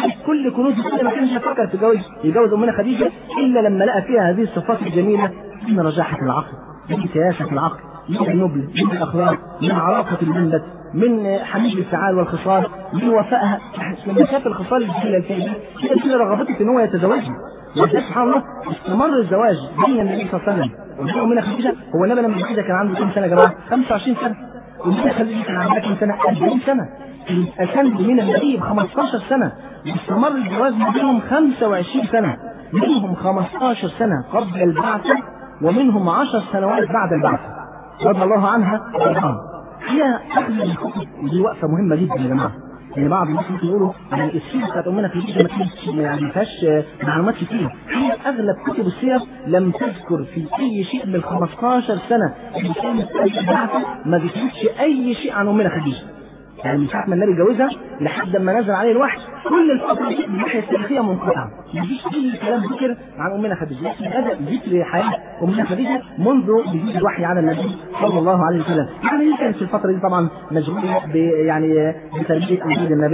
كل كنوز الدنيا ما كانش يفكر في جواز يجوز أمنا خديجة إلا لما لقى فيها هذه الصفات الجميلة من رجاحة العقل من سياسة العقل من النبل من الأخلاق من عراقة المنبت من حميد الفعال والخصال من وفائها لما شاف الخصال الجميلة الكريمة كده رغبته ان هو يتزوجها سبحان الله استمر الزواج بين النبي صلى الله عليه وسلم وبين امنا خديجه هو النبي لما خديجه كان عنده كم سنه يا جماعه؟ 25 سنه وامنا خديجه كان عندها كم سنه؟ 40 سنه أسند من النبي ب 15 سنه واستمر الجواز ما بينهم 25 سنه منهم 15 سنه قبل البعثه ومنهم 10 سنوات بعد البعثه رضي الله عنها وارضاها هي اخذ الكتب دي وقفه مهمه جدا يا جماعه يعني بعض الناس ممكن يقولوا يعني السيره بتاعت امنا خديجه ما كانتش يعني ما فيهاش معلومات كتير هي اغلب كتب السير لم تذكر في اي شيء من 15 سنه اللي كانت بعثه ما ذكرتش اي شيء عن امنا خديجه يعني من ساعه ما النبي جوزها لحد ما نزل عليه الوحي كل الفتره دي من الناحيه التاريخيه منقطعه مفيش اي كلام ذكر عن امنا خديجه لكن بدا ذكر حياه امنا خديجه منذ نزول الوحي على النبي صلى الله عليه وسلم يعني هي كانت في الفتره دي طبعا مشغوله ب يعني بتربيه اولاد النبي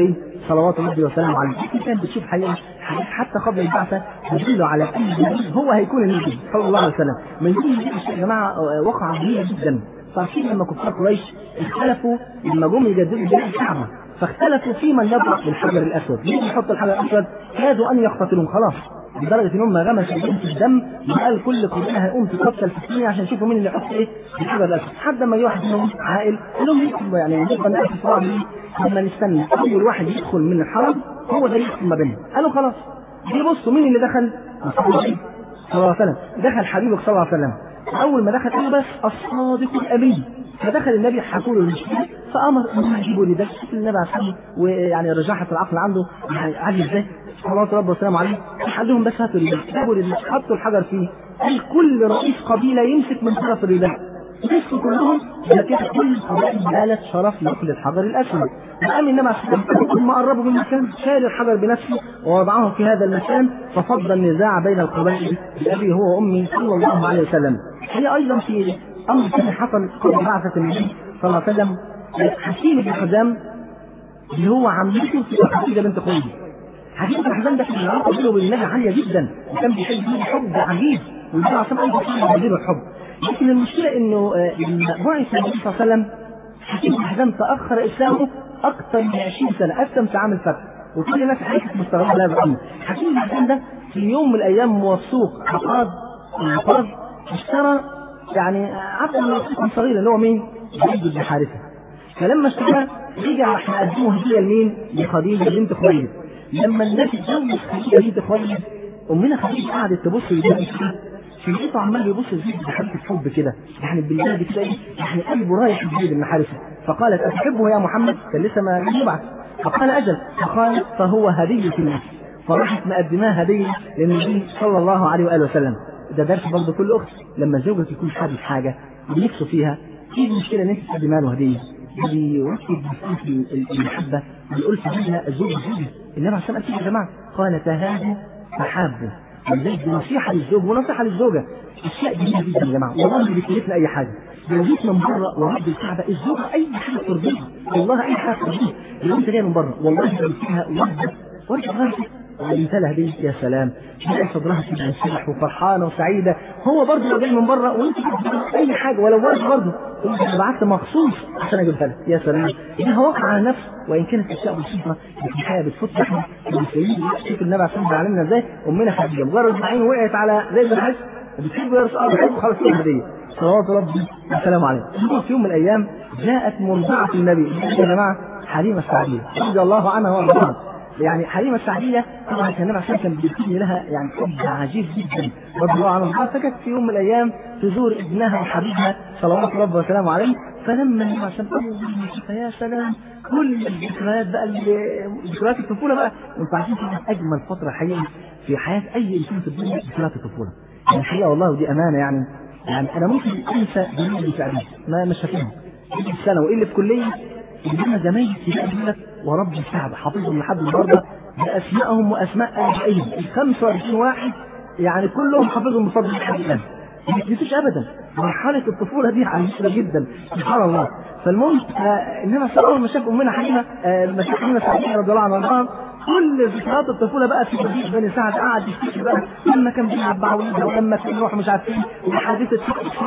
صلوات ربي وسلامه عليه كانت بتشوف حقيقة حاجات حتى قبل البعثة تدل على أن النبي هو هيكون النبي صلى الله عليه وسلم من دون يا جماعة وقع عجيبة جدا فعارفين لما كفار قريش اختلفوا لما جم يجددوا بناء الكعبة فاختلفوا في من يضع بالحجر الأسود مين يحط الحجر الأسود كادوا أن يقتتلون خلاص لدرجة ان هم غمسوا ايديهم في الدم وقال كل قبيلة هيقوم تقتل في الثانية عشان يشوفوا مين اللي يحط ايه الحجر الاسود لحد ما جه واحد منهم عاقل قال لهم يدخل يعني نبقى نقف في صراع مين لما نستنى اول واحد يدخل من الحرم هو ده يدخل ما بينهم قالوا خلاص بيبصوا مين اللي دخل صلى الله عليه وسلم دخل حبيبك صلى الله عليه وسلم اول ما دخل قالوا بس الصادق الامين فدخل النبي حكوا له المشكله فامر انهم يجيبوا لي ده النبي عليه الصلاه ويعني رجاحه العقل عنده يعني عالي ازاي صلوات ربي وسلامه عليه قال بس هاتوا الرداء جابوا الرداء حطوا الحجر فيه قال كل رئيس قبيله يمسك من طرف الرداء مسكوا كلهم لكن كل القبائل نالت شرف نقل الحجر الاسود وقام النبي عليه الصلاه والسلام ثم قربوا من المكان شال الحجر بنفسه ووضعه في هذا المكان ففض النزاع بين القبائل بابي هو وامي صلى الله عليه وسلم هي ايضا في امر ثاني حصل قبل بعثه النبي صلى الله عليه وسلم حكيم بن حزام اللي هو عمته في خديجه بنت خويلد حكيم بن حزام ده كان العلاقه بينه وبين النبي عاليه جدا وكان بيحب فيه حب عجيب والنبي عليه الصلاه والسلام ايضا كان الحب لكن المشكله انه لما بعث النبي صلى الله عليه وسلم حكيم بن حزام تاخر اسلامه اكثر من 20 سنه اسلم في عام الفتح وكل الناس كانت مستغربه هذا الامر حكيم بن حزام ده في يوم من الايام موثوق عقاد عقاد اشترى يعني عبد من صغير اللي هو مين؟ زيد بن حارثه فلما اشترى رجع راح مقدمه هديه لمين؟ لخديجه بنت خويلد لما الناس اتجوز خديجه بنت خويلد امنا خديجه قعدت تبص للنبي كده لقيته عمال يبص لزيد بحبه حب كده يعني بالله كده ايه يعني قلبه رايح لزيد بن حارثه فقالت اتحبه يا محمد كان لسه ما لم يبعث فقال اجل فقال فهو هديه الناس فراحت مقدماه هديه للنبي صلى الله عليه واله وسلم ده درس برضه كل اخت لما زوجك يكون حابب حاجه ونفسه فيها ايه المشكله ان انت تقدمها له هديه بيركب في المحبه والالفه بينها الزوج والزوجه النبي عليه الصلاه والسلام يا جماعه قال تهادوا تحابوا ولذلك نصيحه للزوج ونصيحه للزوجه اشياء جميله جدا يا جماعه والله اللي بيكلفنا اي حاجه لو جيت من بره ورب الكعبه الزوجه اي حاجه ترضيها والله اي حاجه ترضيها لو انت جاي من بره والله لو فيها ورده ورده غيرت وانتلها دي يا سلام تلاقي صدرها كده انشرح وفرحانه وسعيده هو برضه لو جاي من بره وانت اي حاجه ولو ورد برضه انت بعت مخصوص عشان اجيبها لك يا سلام انها واقع على نفس وان كانت اشياء بسيطه لكن الحياه بتفوت احنا المسلمين شوف النبي عليه الصلاه علمنا ازاي امنا خديجه مجرد ما عينه وقعت على زي ما حس بتحبه يا رسول الله بتحبه خلاص تجيب هديه صلوات ربي والسلام عليه في يوم من الايام جاءت مرضعه النبي يا جماعه حليمه السعديه رضي الله عنها وارضاها يعني حليمه السعديه طبعا كان النبي عشان كان بيبتدي لها يعني حب عجيب جدا رضي الله عنها فكانت في يوم من الايام تزور ابنها وحبيبها صلوات ربي وسلامه عليه فلما النبي عشان اول ما شافها يا سلام كل الذكريات بقى ذكريات الطفوله بقى انتوا عارفين كانت اجمل فتره حقيقي في حياه اي انسان في الدنيا ذكريات الطفوله يعني الحقيقه والله ودي امانه يعني يعني انا ممكن انسى جميع اللي في ما مش فاكرهم اللي في ثانوي اللي في كليه اللي زمايلي في بلد ورب الكعبه حافظهم لحد النهارده باسمائهم واسماء ابائهم ال 25 واحد يعني كلهم حافظهم بفضل الله الان ما تنسوش ابدا مرحله الطفوله دي عجيبه جدا سبحان الله فالمهم انما اول ما شاف امنا حليمه المسيح حليمه سعديه رضي الله عنها كل ذكريات الطفوله بقى في مدينه بني سعد قعد يفتكر بقى لما كان بيلعب مع وليدها ولما كان يروح مش عارف فين وحادثه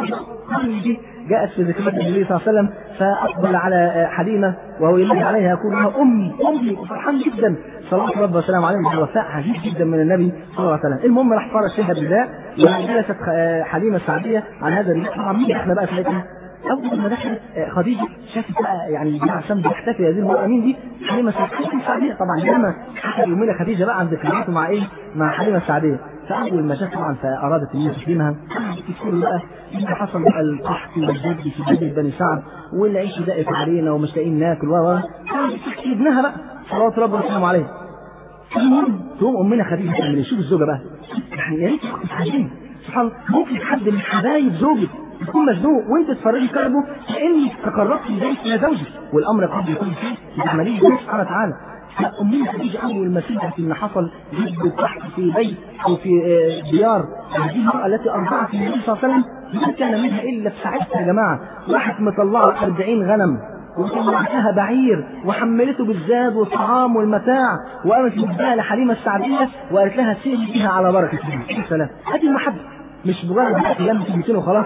كل دي جاءت في ذكريات النبي صلى الله عليه وسلم فاقبل على حليمه وهو يلقي عليها يقول لها امي امي وفرحان جدا صلوات الله وسلامه عليه بوفاء عجيب جدا من النبي صلى الله عليه وسلم المهم راح فرش فيها بالله وجلست حليمه السعديه عن هذا الرجال طبعا مين احنا بقى ساعتها اول ما دخلت خديجه شافت بقى يعني الجماعه عشان بتحتفل هذه المراه مين دي حليمه السعديه طبعا لما حكى يومنا خديجه بقى عن ذكرياته مع ايه؟ مع حليمه السعديه فاول ما جت طبعا فارادت ان هي تكلمها تذكر بقى اللي حصل بقى القحط والجد في بلد بني سعد والعيش ضاقت علينا ومش لاقيين ناكل و تحكي ابنها بقى صلوات ربنا وسلامه عليه المهم تقوم امنا خديجه تعمل ايه؟ شوف الزوجه بقى يعني يا ريت تتعلمي سبحان الله ممكن حد من حبايب زوجك يكون مزنوق وانت تفرجي كلبه كانك تقربت لذلك الى زوجك والامر قد يكون فيه بعمليه الله سبحانه وتعالى أمنا خديجة أول ما سمعت إن حصل جد تحت في بيت أو في ديار هذه المرأة التي أرضعت النبي صلى الله عليه وسلم ما كان منها إلا في ساعتها يا جماعة راحت مطلعة 40 غنم وكان معها بعير وحملته بالزاد والطعام والمتاع وقامت مديها لحليمه السعديه وقالت لها سيري بها على بركه الله يا سلام هذه المحبه مش مجرد كلام كلمتين وخلاص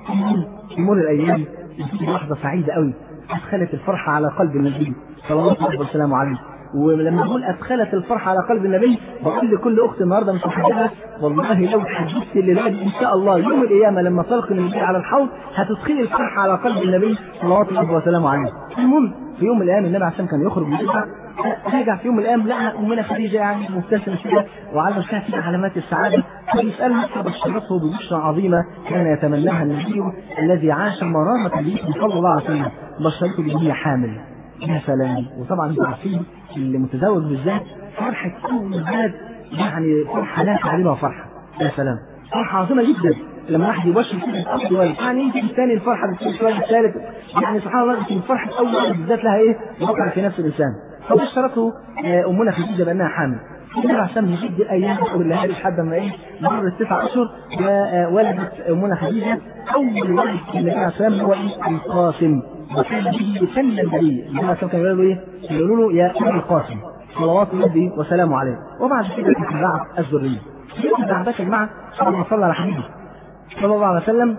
تمر الايام وتيجي لحظه سعيده قوي ادخلت الفرحه على قلب النبي صلى الله عليه وسلم عليه ولما بقول ادخلت الفرحه على قلب النبي بقول لكل اخت النهارده مش محجبه والله لو حدثت الليله دي ان شاء الله يوم القيامه لما تلقي النبي على الحوض هتدخلي الفرحه على قلب النبي صلوات الله وسلامه عليه المهم في يوم من الايام النبي عشان كان يخرج من البيت رجع في يوم من الايام لقى امنا خديجه يعني مبتسمه كده وعلى وشها كده علامات السعاده فبيسالها فبشرته ببشرى عظيمه كان يتمناها النبي الذي عاش مرارة اليوم صلى الله عليه وسلم بشرته بان هي حامل يا سلام وطبعا انتوا عارفين اللي متزوج بالذات فرحه اول زاد يعني فرحه لا تعلمها فرحه يا سلام فرحه عظيمه جدا لما واحد يبشر كده الاول ولد يعني يمكن الثاني الفرحه بتصير شويه الثالث يعني سبحان الله يمكن فرحه اول ولد بالذات لها ايه؟ وقع في نفس الانسان فبشرته امنا خديجه بانها حامل النبي عشان يجد الايام والليالي لحد ما ايه مرت تسع اشهر ولدت امنا خديجه اول ولد النبي عليه السلام هو ايه؟ القاسم وكان به يسمى النبي النبي عليه السلام كان يقولوا له ايه؟ يقولوا له يا ابي القاسم صلوات ربي وسلامه عليه وبعد كده تتبعت الذريه يتبع باشا يا جماعه صلى الله على حبيبه صلى الله عليه وسلم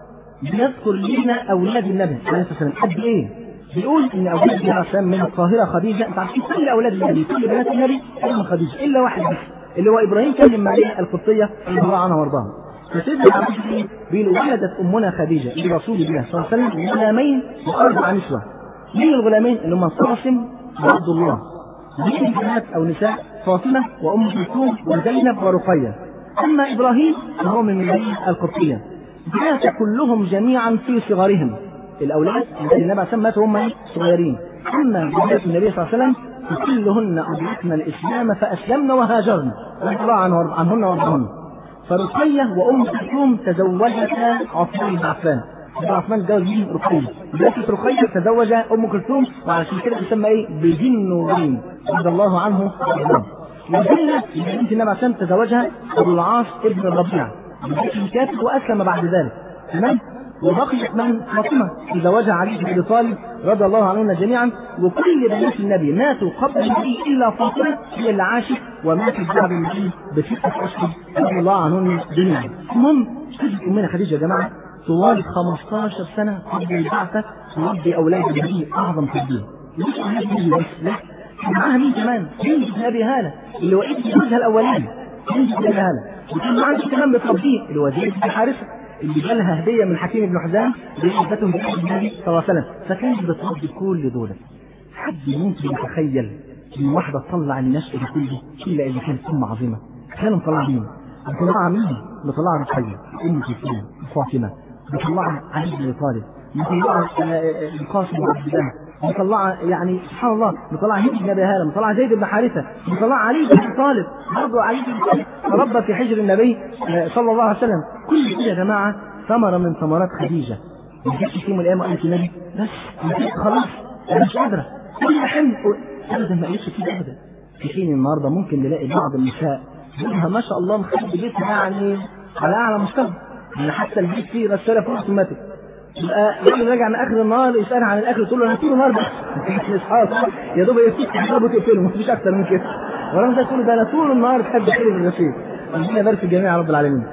بيذكر لنا اولاد النبي عليه الصلاه والسلام قد ايه؟ بيقول ان اولاد النبي عليه السلام من القاهره خديجه انت عارفين كل اولاد النبي كل بنات النبي كانوا من خديجه الا واحد بس اللي هو ابراهيم كلم ماريا القبطيه رضي الله عنها وارضاها فسيدنا عبد بيقول ولدت امنا خديجه لرسول الله صلى الله عليه وسلم غلامين واربع نسوه مين الغلامين اللي هم قاسم وعبد الله مين بنات او نساء فاطمه وام كلثوم وزينب ورقيه اما ابراهيم فهو من ماريا القبطيه مات كلهم جميعا في صغرهم الاولاد الذي النبي عليه الصلاه والسلام هم صغيرين اما بنات النبي صلى الله عليه وسلم فكلهن ادركن الاسلام فاسلمن وهاجرن رضي الله عنهن وارضاهن فرقيه وام كلثوم تزوجتا عثمان بن عفان عثمان تزوج مين رقيه لكن رقيه تزوج ام كلثوم وعلشان كده تسمى ايه بجن نورين رضي الله عنه وارضاه وجنة بنت النبي عشان تزوجها ابو العاص ابن الربيع بن كافر واسلم بعد ذلك تمام وبقيت من فاطمه تزوجها علي بن ابي طالب رضي الله عنهن جميعا وكل بنات النبي ماتوا قبل النبي الا فاطمه هي اللي عاشت وماتت بعد النبي بستة اشهر رضي الله عنهن جميعا المهم تجد امنا خديجه يا جماعه طوال 15 سنه قبل البعثه تربي اولاد النبي اعظم تربيه مش اولاد النبي بس لا معاها مين كمان؟ بنت ابي هاله اللي هو ابن زوجها الاولاني بنت ابي هاله وكان معاها كمان بتربيه اللي هو زيد بن حارثه اللي جالها هديه من حكيم بن حزام بإثباتهم بأهل النبي صلى الله عليه وسلم فكانت بتربي كل دول حد ممكن يتخيل ان واحده تطلع النشأ دي كله الا اذا كانت ام عظيمه كانوا مطلعه مين؟ مطلعه مين؟ مطلعه رقيه ام كلثوم فاطمه مطلعه علي بن طالب مطلعه القاسم بن عبد الله مطلعه يعني سبحان الله مطلعه هند بن ابي هاله مطلعه زيد بن حارثه مطلعه علي بن ابي طالب برضه علي بن طالب تربى في حجر النبي صلى الله عليه وسلم كل كده يا جماعه ثمره من ثمرات خديجه ما جاتش في يوم من الايام وقالت النبي بس خلاص انا مش قادره كل حمل ابدا ما قالتش كده ابدا في حين النهارده ممكن نلاقي بعض النساء زوجها ما شاء الله مخبي بيتها يعني على اعلى مستوى ان حتى البيت فيه غساله فوق اوتوماتيك يبقى الراجل راجع من اخر النهار يسال عن الاكل تقول له انا طول النهار بس اصحاب يا دوب يفتح يضربه تقفله مفيش اكتر من كده ورغم ده تقول ده انا طول النهار بحب احل الغسيل ربنا يبارك في الجميع يا رب العالمين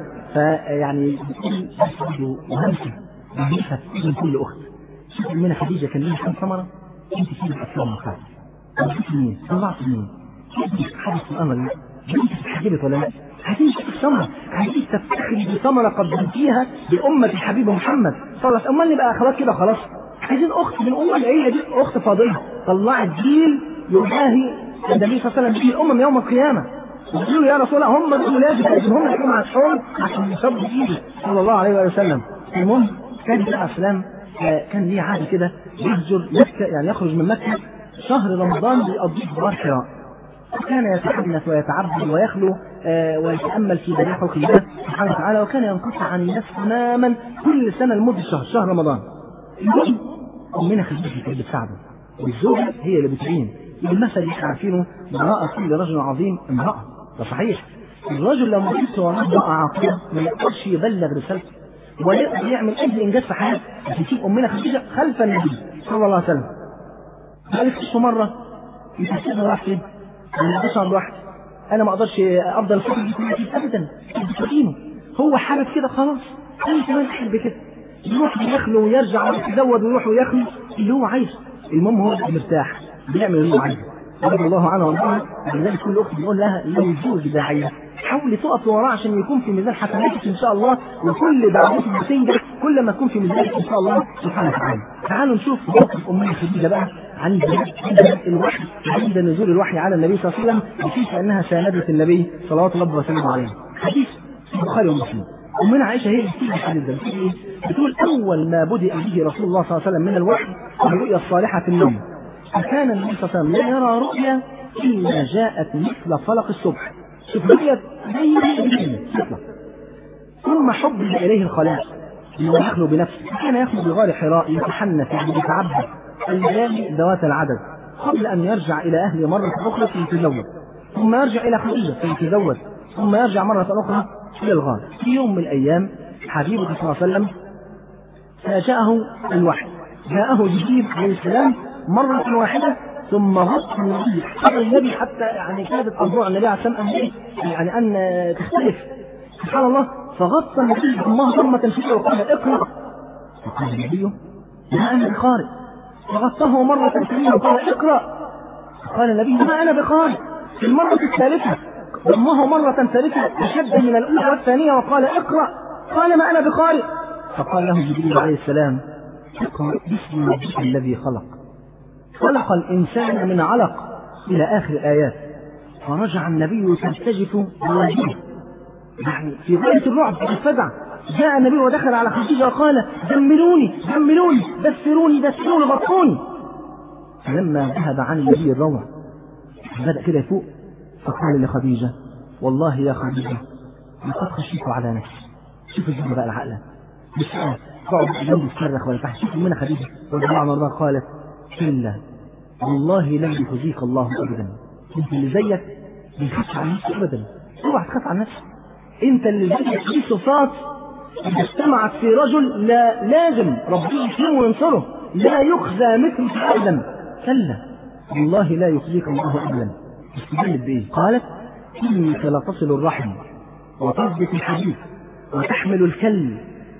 فيعني وهمسه بيها من كل اخت شوف امنا خديجه كان لها كم ثمره انت فيه الاسلام خالص ربيت مين؟ طلعت مين؟ كيف حدث الامر بنت اتحجبت ولا لا؟ عايزين نشوف ثمرة عايزين تفتخري بثمرة قدمتيها بأمة الحبيب محمد صلى الله عليه وسلم أمال نبقى خلاص كده خلاص عايزين أخت من أمة العيلة دي أخت فاضلة طلعت جيل يباهي النبي صلى الله عليه وسلم به الأمم يوم القيامة يقولوا يا رسول الله هم دول ولادك هم لكم على الحوض عشان يصب ايدي صلى الله عليه وسلم المهم كان النبي عليه السلام كان ليه عادة كده يهجر مكة يعني يخرج من مكة شهر رمضان بيقضيه في غار حراء وكان يتحدث ويتعبد ويخلو آه ويتامل في بديع خلق الله سبحانه وتعالى وكان ينقطع عن الناس تماما كل سنه لمده شهر شهر رمضان. المهم امنا خديجه كانت بتساعده والزوجه هي اللي بتعين المثل اللي احنا عارفينه امراه كل رجل عظيم امراه ده صحيح الرجل لو ما كانش وراه امراه عاقله ما يقدرش يبلغ رسالته ولا يقدر يعمل اي انجاز في حياته تشوف امنا خديجه خلف النبي صلى الله عليه وسلم قال اكتشفوا مرة يتحسبها لوحدي أنا ما أقدرش أقعد لوحدي أنا ما أقدرش أفضل الفترة دي كلها فيه أبدا بتقيمه هو حابب كده خلاص أنا كمان أحب كده يروح يخلو ويرجع ويتزود ويروح ويخلو اللي هو عايزه المهم هو مرتاح بيعمل اللي هو عايزه رضي الله عنه وارضاه ولذلك كل اخت بيقول لها لو الزوج ده عايز حاولي تقف وراه عشان يكون في ميزان حسناتك ان شاء الله وكل دعوتك بتنجح كل ما تكون في ميزانك ان شاء الله سبحانه وتعالى. تعالوا نشوف موقف امنا خديجه بقى عند عند الوحي عند نزول الوحي على النبي صلى الله عليه وسلم بكيف انها ساندت النبي صلوات الله وسلامه عليه. حديث البخاري ومسلم. أمنا عائشة هي اللي بتيجي الحديث ده بتقول إيه؟ بتقول أول ما بدأ به رسول الله صلى الله عليه وسلم من الوحي الرؤيا الصالحة في النوم فكان النبي صلى الله عليه وسلم لا يرى رؤيا إلا جاءت مثل فلق الصبح شوف رؤيا زي تطلع ثم حبب إليه الخلاء إنه يخلو بنفسه كان يخلو بغار حراء يتحنث يعني يتعبد الليالي ذوات العدد قبل أن يرجع إلى أهله مرة أخرى فيتزوج ثم يرجع إلى خديجة فيتزوج ثم يرجع مرة أخرى إلى الغار في يوم من الأيام حبيبه صلى الله عليه وسلم فجاءه الوحي جاءه جبريل عليه السلام مرة واحدة ثم غط النبي النبي حتى يعني كادت أرجوع النبي عليه السلام أن يعني أن تختلف سبحان الله فغطى النبي ضمها ضمة شديدة وقال اقرأ فقال النبي ما أنا بقارئ فغطاه مرة ثانية وقال اقرأ قال النبي ما أنا بقارئ في المرة الثالثة ضمه مرة ثالثة أشد من الأولى والثانية وقال اقرأ قال ما أنا بقارئ فقال له جبريل عليه السلام اقرأ باسم ربك الذي خلق خلق الإنسان من علق إلى آخر الآيات فرجع النبي ترتجف بوجهه يعني في غاية الرعب في الفزع جاء النبي ودخل على خديجة وقال جملوني جملوني دثروني دثروني غطوني فلما ذهب عن النبي الروع بدأ كده يفوق فقال لخديجة والله يا خديجة لقد خشيت على نفسي شوف الزوجة بقى العقلة بالسؤال تقعد جنبي تصرخ ولا تحت شوف منها خديجة رضي الله عنها قالت كلا والله لن يخزيك الله ابدا انت اللي زيك ما يخافش عن نفسه ابدا اوعى تخاف عن نفسك انت اللي زيك في صفات اذا اجتمعت في رجل لا لازم ربنا يكرمه وينصره لا يخزى مثلك ابدا كلا والله لا يخزيك الله ابدا استدلت بايه؟ قالت انك لتصل الرحم وتثبت الحديث وتحمل الكل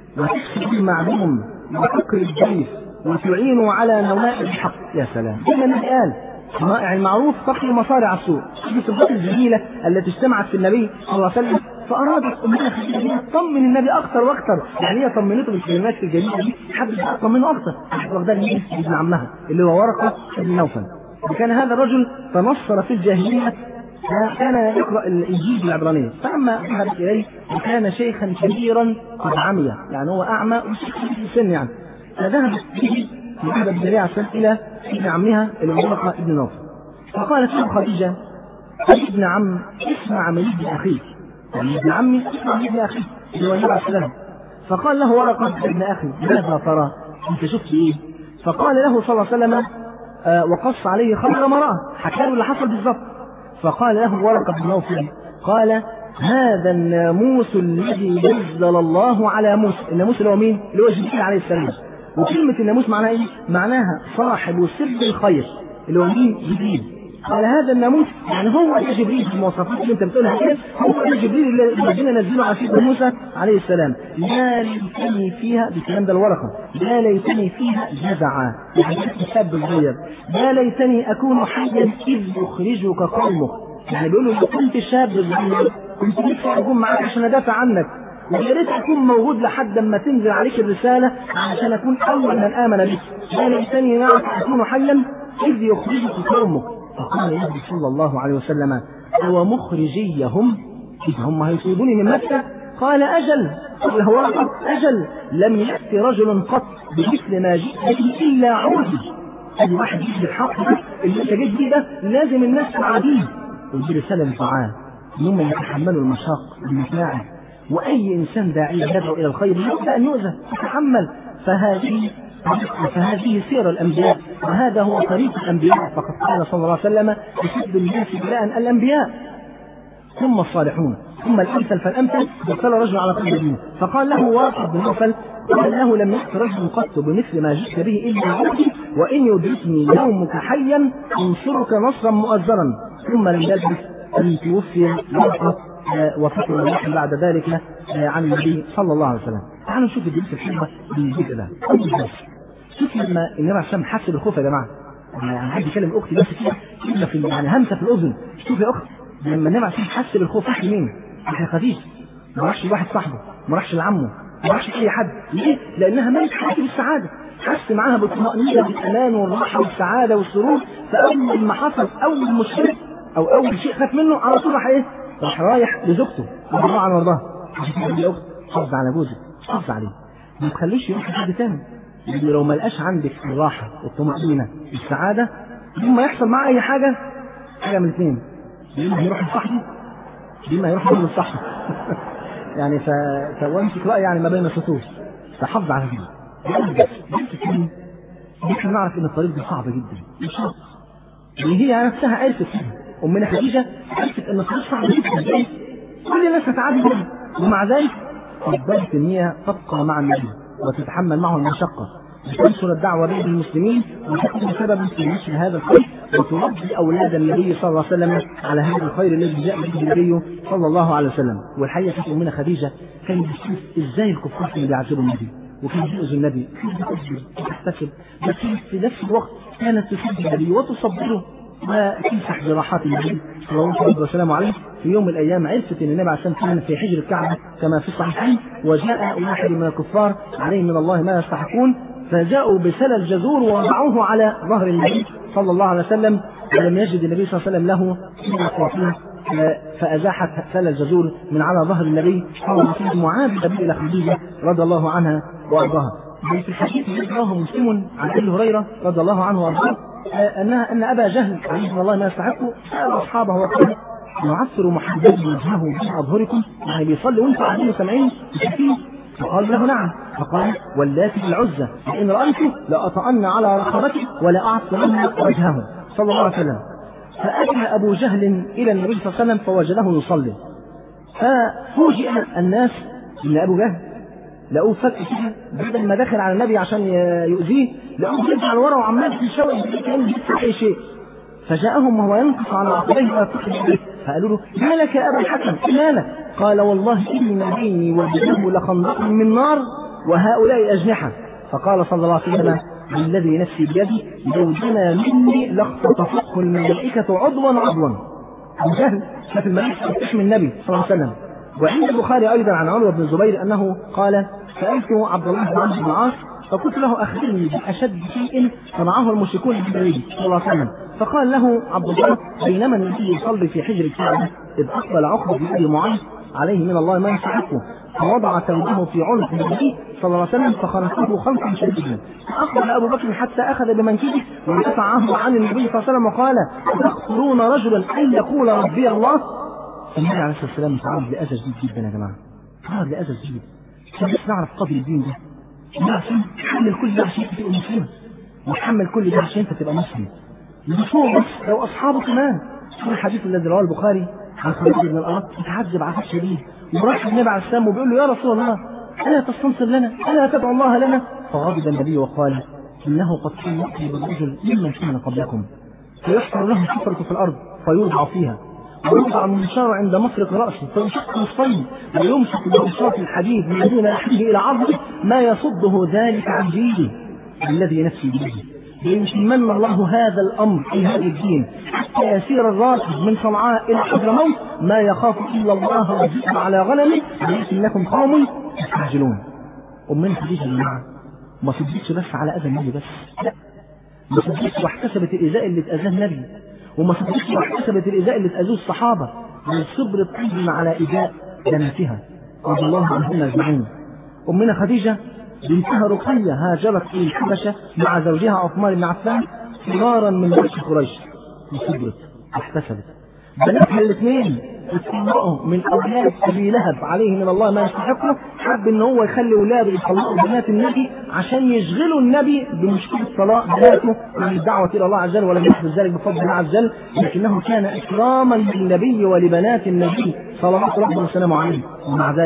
وتكسب المعدوم وتقري الضيف وتعين على نوائب الحق يا سلام كما النبي قال صنائع المعروف تقي مصارع السوء دي الصفات الجميلة التي اجتمعت في النبي صلى الله عليه وسلم فأرادت أمنا خديجة تطمن النبي أكثر وأكثر يعني هي طمنته بالكلمات الجميلة دي حبت تطمنه أكثر راح واخداه لمين؟ ابن عمها اللي هو ورقة بن نوفل وكان هذا الرجل تنصر في الجاهلية كان يقرأ الإنجيل بالعبرانية فأما ذهب إليه وكان شيخا كبيرا قد عمي يعني هو أعمى وشيخ في السن يعني فذهبت به ذهب النبي عليه الصلاة إلى ابن عمها الورقة ابن نوفل فقالت له خديجة ابن عم اسمع من ابن أخيك يعني ابن عمي اسمع من ابن أخيك اللي هو النبي عليه السلام فقال له ورقة ابن أخي ماذا ترى؟ أنت شفت إيه؟ فقال له صلى الله عليه وسلم آه وقص عليه خبر ما رأى حكى له اللي حصل بالظبط فقال له ورقة بن نوفل قال هذا الناموس الذي نزل الله على موسى الناموس اللي هو مين؟ اللي هو جبريل عليه السلام وكلمة الناموس معناها ايه؟ معناها صاحب سر الخير اللي هو مين؟ جبريل قال هذا الناموس يعني هو ده جبريل في المواصفات اللي انت بتقولها كده هو ده جبريل اللي ربنا نزله على سيدنا موسى عليه السلام لا ليتني فيها بالكلام ده الورقه لا ليتني فيها جزعا يعني شاب صغير لا ليتني اكون حيا اذ يخرجك قومك يعني بيقولوا لو كنت شاب صغير كنت نفسي اكون معاك عشان ادافع عنك ويا ريت اكون موجود لحد اما تنزل عليك الرساله عشان اكون اول من امن بك لا ليتني معك اكون حيا اذ يخرجك قومك فقال النبي صلى الله عليه وسلم هو مخرجيهم إذ هم هيصيبوني من مكة قال أجل قال هو أجل لم يأتي رجل قط بمثل ما جئت به إلا عوزي أي واحد يجي بالحق اللي أنت جيت بيه ده لازم الناس تعاديه ودي رسالة للدعاء إنهم يتحملوا المشاق والمتاعب وأي إنسان داعي يدعو إلى الخير يبدأ أن يؤذى يتحمل فهذه فهذه سير الأنبياء وهذا هو طريق الأنبياء فقد قال صلى الله عليه وسلم يشد الناس بلاء الأنبياء ثم الصالحون ثم الأمثل فالأمثل ارسل رجل على قلب دينه فقال له واقف بن نوفل قال له لم يأت رجل قط بمثل ما جئت به إلا عبدي وإن يدركني يومك حيا أنصرك نصرا مؤزرا ثم لم يلبث أن توفي ورقة وفاة الله بعد ذلك عن النبي صلى الله عليه وسلم تعالوا نشوف الدروس الحلوة بالجزء ده أول درس شوف لما النبي عليه السلام حس بالخوف يا جماعة يعني حد يكلم اختي بس كده كلمه في يعني همسه في الاذن شوف يا اخت لما النبي عليه السلام حس بالخوف راح لمين؟ راح لخديجه ما راحش لواحد صاحبه ما راحش لعمه ما راحش لاي حد ليه؟ لانها ملك حياته بالسعاده حس معاها بالطمأنينة بالأمان والراحة والسعادة والسرور فأول ما حصل أول مشكلة أو أول شيء خاف منه على طول راح إيه؟ راح رايح لزوجته رضي الله عنها وارضاها عشان كده يا أخت حافظ على جوزك حافظ عليه ما تخليش يروح لحد تاني لأن لو ما لقاش عندك الراحة والطمأنينة السعادة يوم ما يحصل معاه أي حاجة حاجة من الاثنين يا إما هيروح لصاحبه يا إما هيروح لصاحبه يعني ف... فوامسك رأي يعني ما بين السطور فحافظ على دي نحن نعرف ان الطريق دي صعبة جدا مش صعب وهي نفسها عرفت كده امنا خديجة عرفت ان الطريق صعب جدا ليه؟ كل الناس تتعدي منه ومع ذلك فضلت ان هي تبقى مع النبي وتتحمل معه المشقة وتنشر الدعوة بين المسلمين وتكون سببا في نشر هذا الخير وتربي أولاد النبي صلى الله عليه وسلم على هذا الخير الذي جاء به النبي صلى الله عليه وسلم والحقيقة كانت أمنا خديجة كانت بتشوف إزاي الكفار كانوا بيعذبوا النبي وكان يؤذي النبي وتحتسب بس في نفس الوقت كانت تسد النبي وتصبره وتمسح جراحات النبي صلى الله عليه وسلم عليه في يوم من الايام عرفت ان النبي عليه الصلاه والسلام في حجر الكعبه كما في الصحيحين وجاء واحد من الكفار عليهم من الله ما يستحقون فجاءوا بسلى الجزور ووضعوه على ظهر النبي صلى الله عليه وسلم ولم يجد النبي صلى الله عليه وسلم له إلا فأزاحت سلى الجزور من على ظهر النبي صلى الله عليه وسلم وعاد النبي إلى خديجة رضي الله عنها وأرضاها في الحديث الذي رواه مسلم عن ابي هريره رضي الله عنه وارضاه انها ان ابا جهل عليه الله ما يستحقه سال اصحابه وقال نعثر محمد وجهه باظهركم يعني بيصلي وانتم قاعدين سامعين شايفين فقال له نعم فقال واللاتي العزى لئن رايته لاطأن على رقبته ولا اعصرن وجهه صلى الله عليه وسلم فاتى ابو جهل الى النبي صلى الله عليه وسلم فوجده يصلي ففوجئ الناس ان ابو جهل لقوه فك كده بدل ما دخل على النبي عشان يؤذيه لقوه بيرجع لورا وعمال يشاور كان بيدفع اي شيء فجاءهم وهو ينقص على عقبيه ويفتح فقالوا له ما لك يا ابا الحكم ما لك قال والله ان بيني وبينه لخندق من نار وهؤلاء اجنحه فقال صلى الله عليه وسلم بالذي نفسي بيدي لو دنا مني لاختطفته الملائكه عضوا عضوا ابو جهل شاف الملائكه تحمي النبي صلى الله عليه وسلم وعند البخاري ايضا عن عمرو بن الزبير انه قال سالت عبد الله بن عمرو بن العاص فقلت له اخبرني باشد شيء صنعه المشركون بالنبي صلى الله عليه وسلم فقال له عبد الله بينما النبي يصلي في حجر الكعبه اذ اقبل عقبه بن ابي معيط عليه من الله ما يستحقه فوضع ثوبه في عنق النبي صلى الله عليه وسلم فخنقه خنقا شديدا فاقبل ابو بكر حتى اخذ بمنكبه ودفعه عن النبي صلى الله عليه وسلم وقال تقتلون رجلا ان يقول ربي الله النبي عليه الصلاه والسلام تعرض لاذى شديد جدا يا جماعه تعرض لاذى شديد عشان بس نعرف قدر الدين ده لا عشان تحمل كل ده عشان تبقى مسلم وتحمل كل ده عشان انت تبقى مسلم مش هو بس لو اصحابه كمان شوف الحديث الذي رواه البخاري عن خالد بن الارض متعذب عذاب شديد وراح النبي عليه السلام وبيقول له يا رسول الله الا تستنصر لنا الا تدعو الله لنا فغضب النبي وقال انه قد كان يقلب الرجل ممن كان قبلكم فيحفر له حفرة في الارض فيوضع فيها ويوضع المنشار عند مفرق رأسه فيشق نصفين ويمسك بمشاط الحديد من دون لحمه إلى عظمه ما يصده ذلك عن جيده الذي نفسي بيده ليتمن الله هذا الأمر في هذا الدين حتى يسير الراكب من صنعاء إلى حضرموت ما يخاف إلا الله والذئب على غنمه ولكنكم قوم تستعجلون أمنا خديجة يا جماعة ما صدقتش بس على أذى النبي بس لا ما صدقتش واحتسبت الإيذاء اللي اتأذاه النبي وما صدقتش واحتسبت الإيذاء اللي اتأذوه الصحابة من صبرت أيضا على إيذاء بناتها رضي الله عنهن أجمعين أمنا خديجة بنتها رقية هاجرت إلى الحبشة مع زوجها عثمان بن عفان فرارا من ملك قريش وصبرت واحتسبت بناتها الاثنين اتطلقوا من اولاد ابي لهب عليه من الله ما يستحقه حب ان هو يخلي اولاده يطلقوا بنات النبي عشان يشغلوا النبي بمشكله طلاق بناته من الدعوه الى الله عز وجل ولم يحدث ذلك بفضل الله عز وجل لكنه كان اكراما للنبي ولبنات النبي صلى الله عليه وسلم عليه ومع ذلك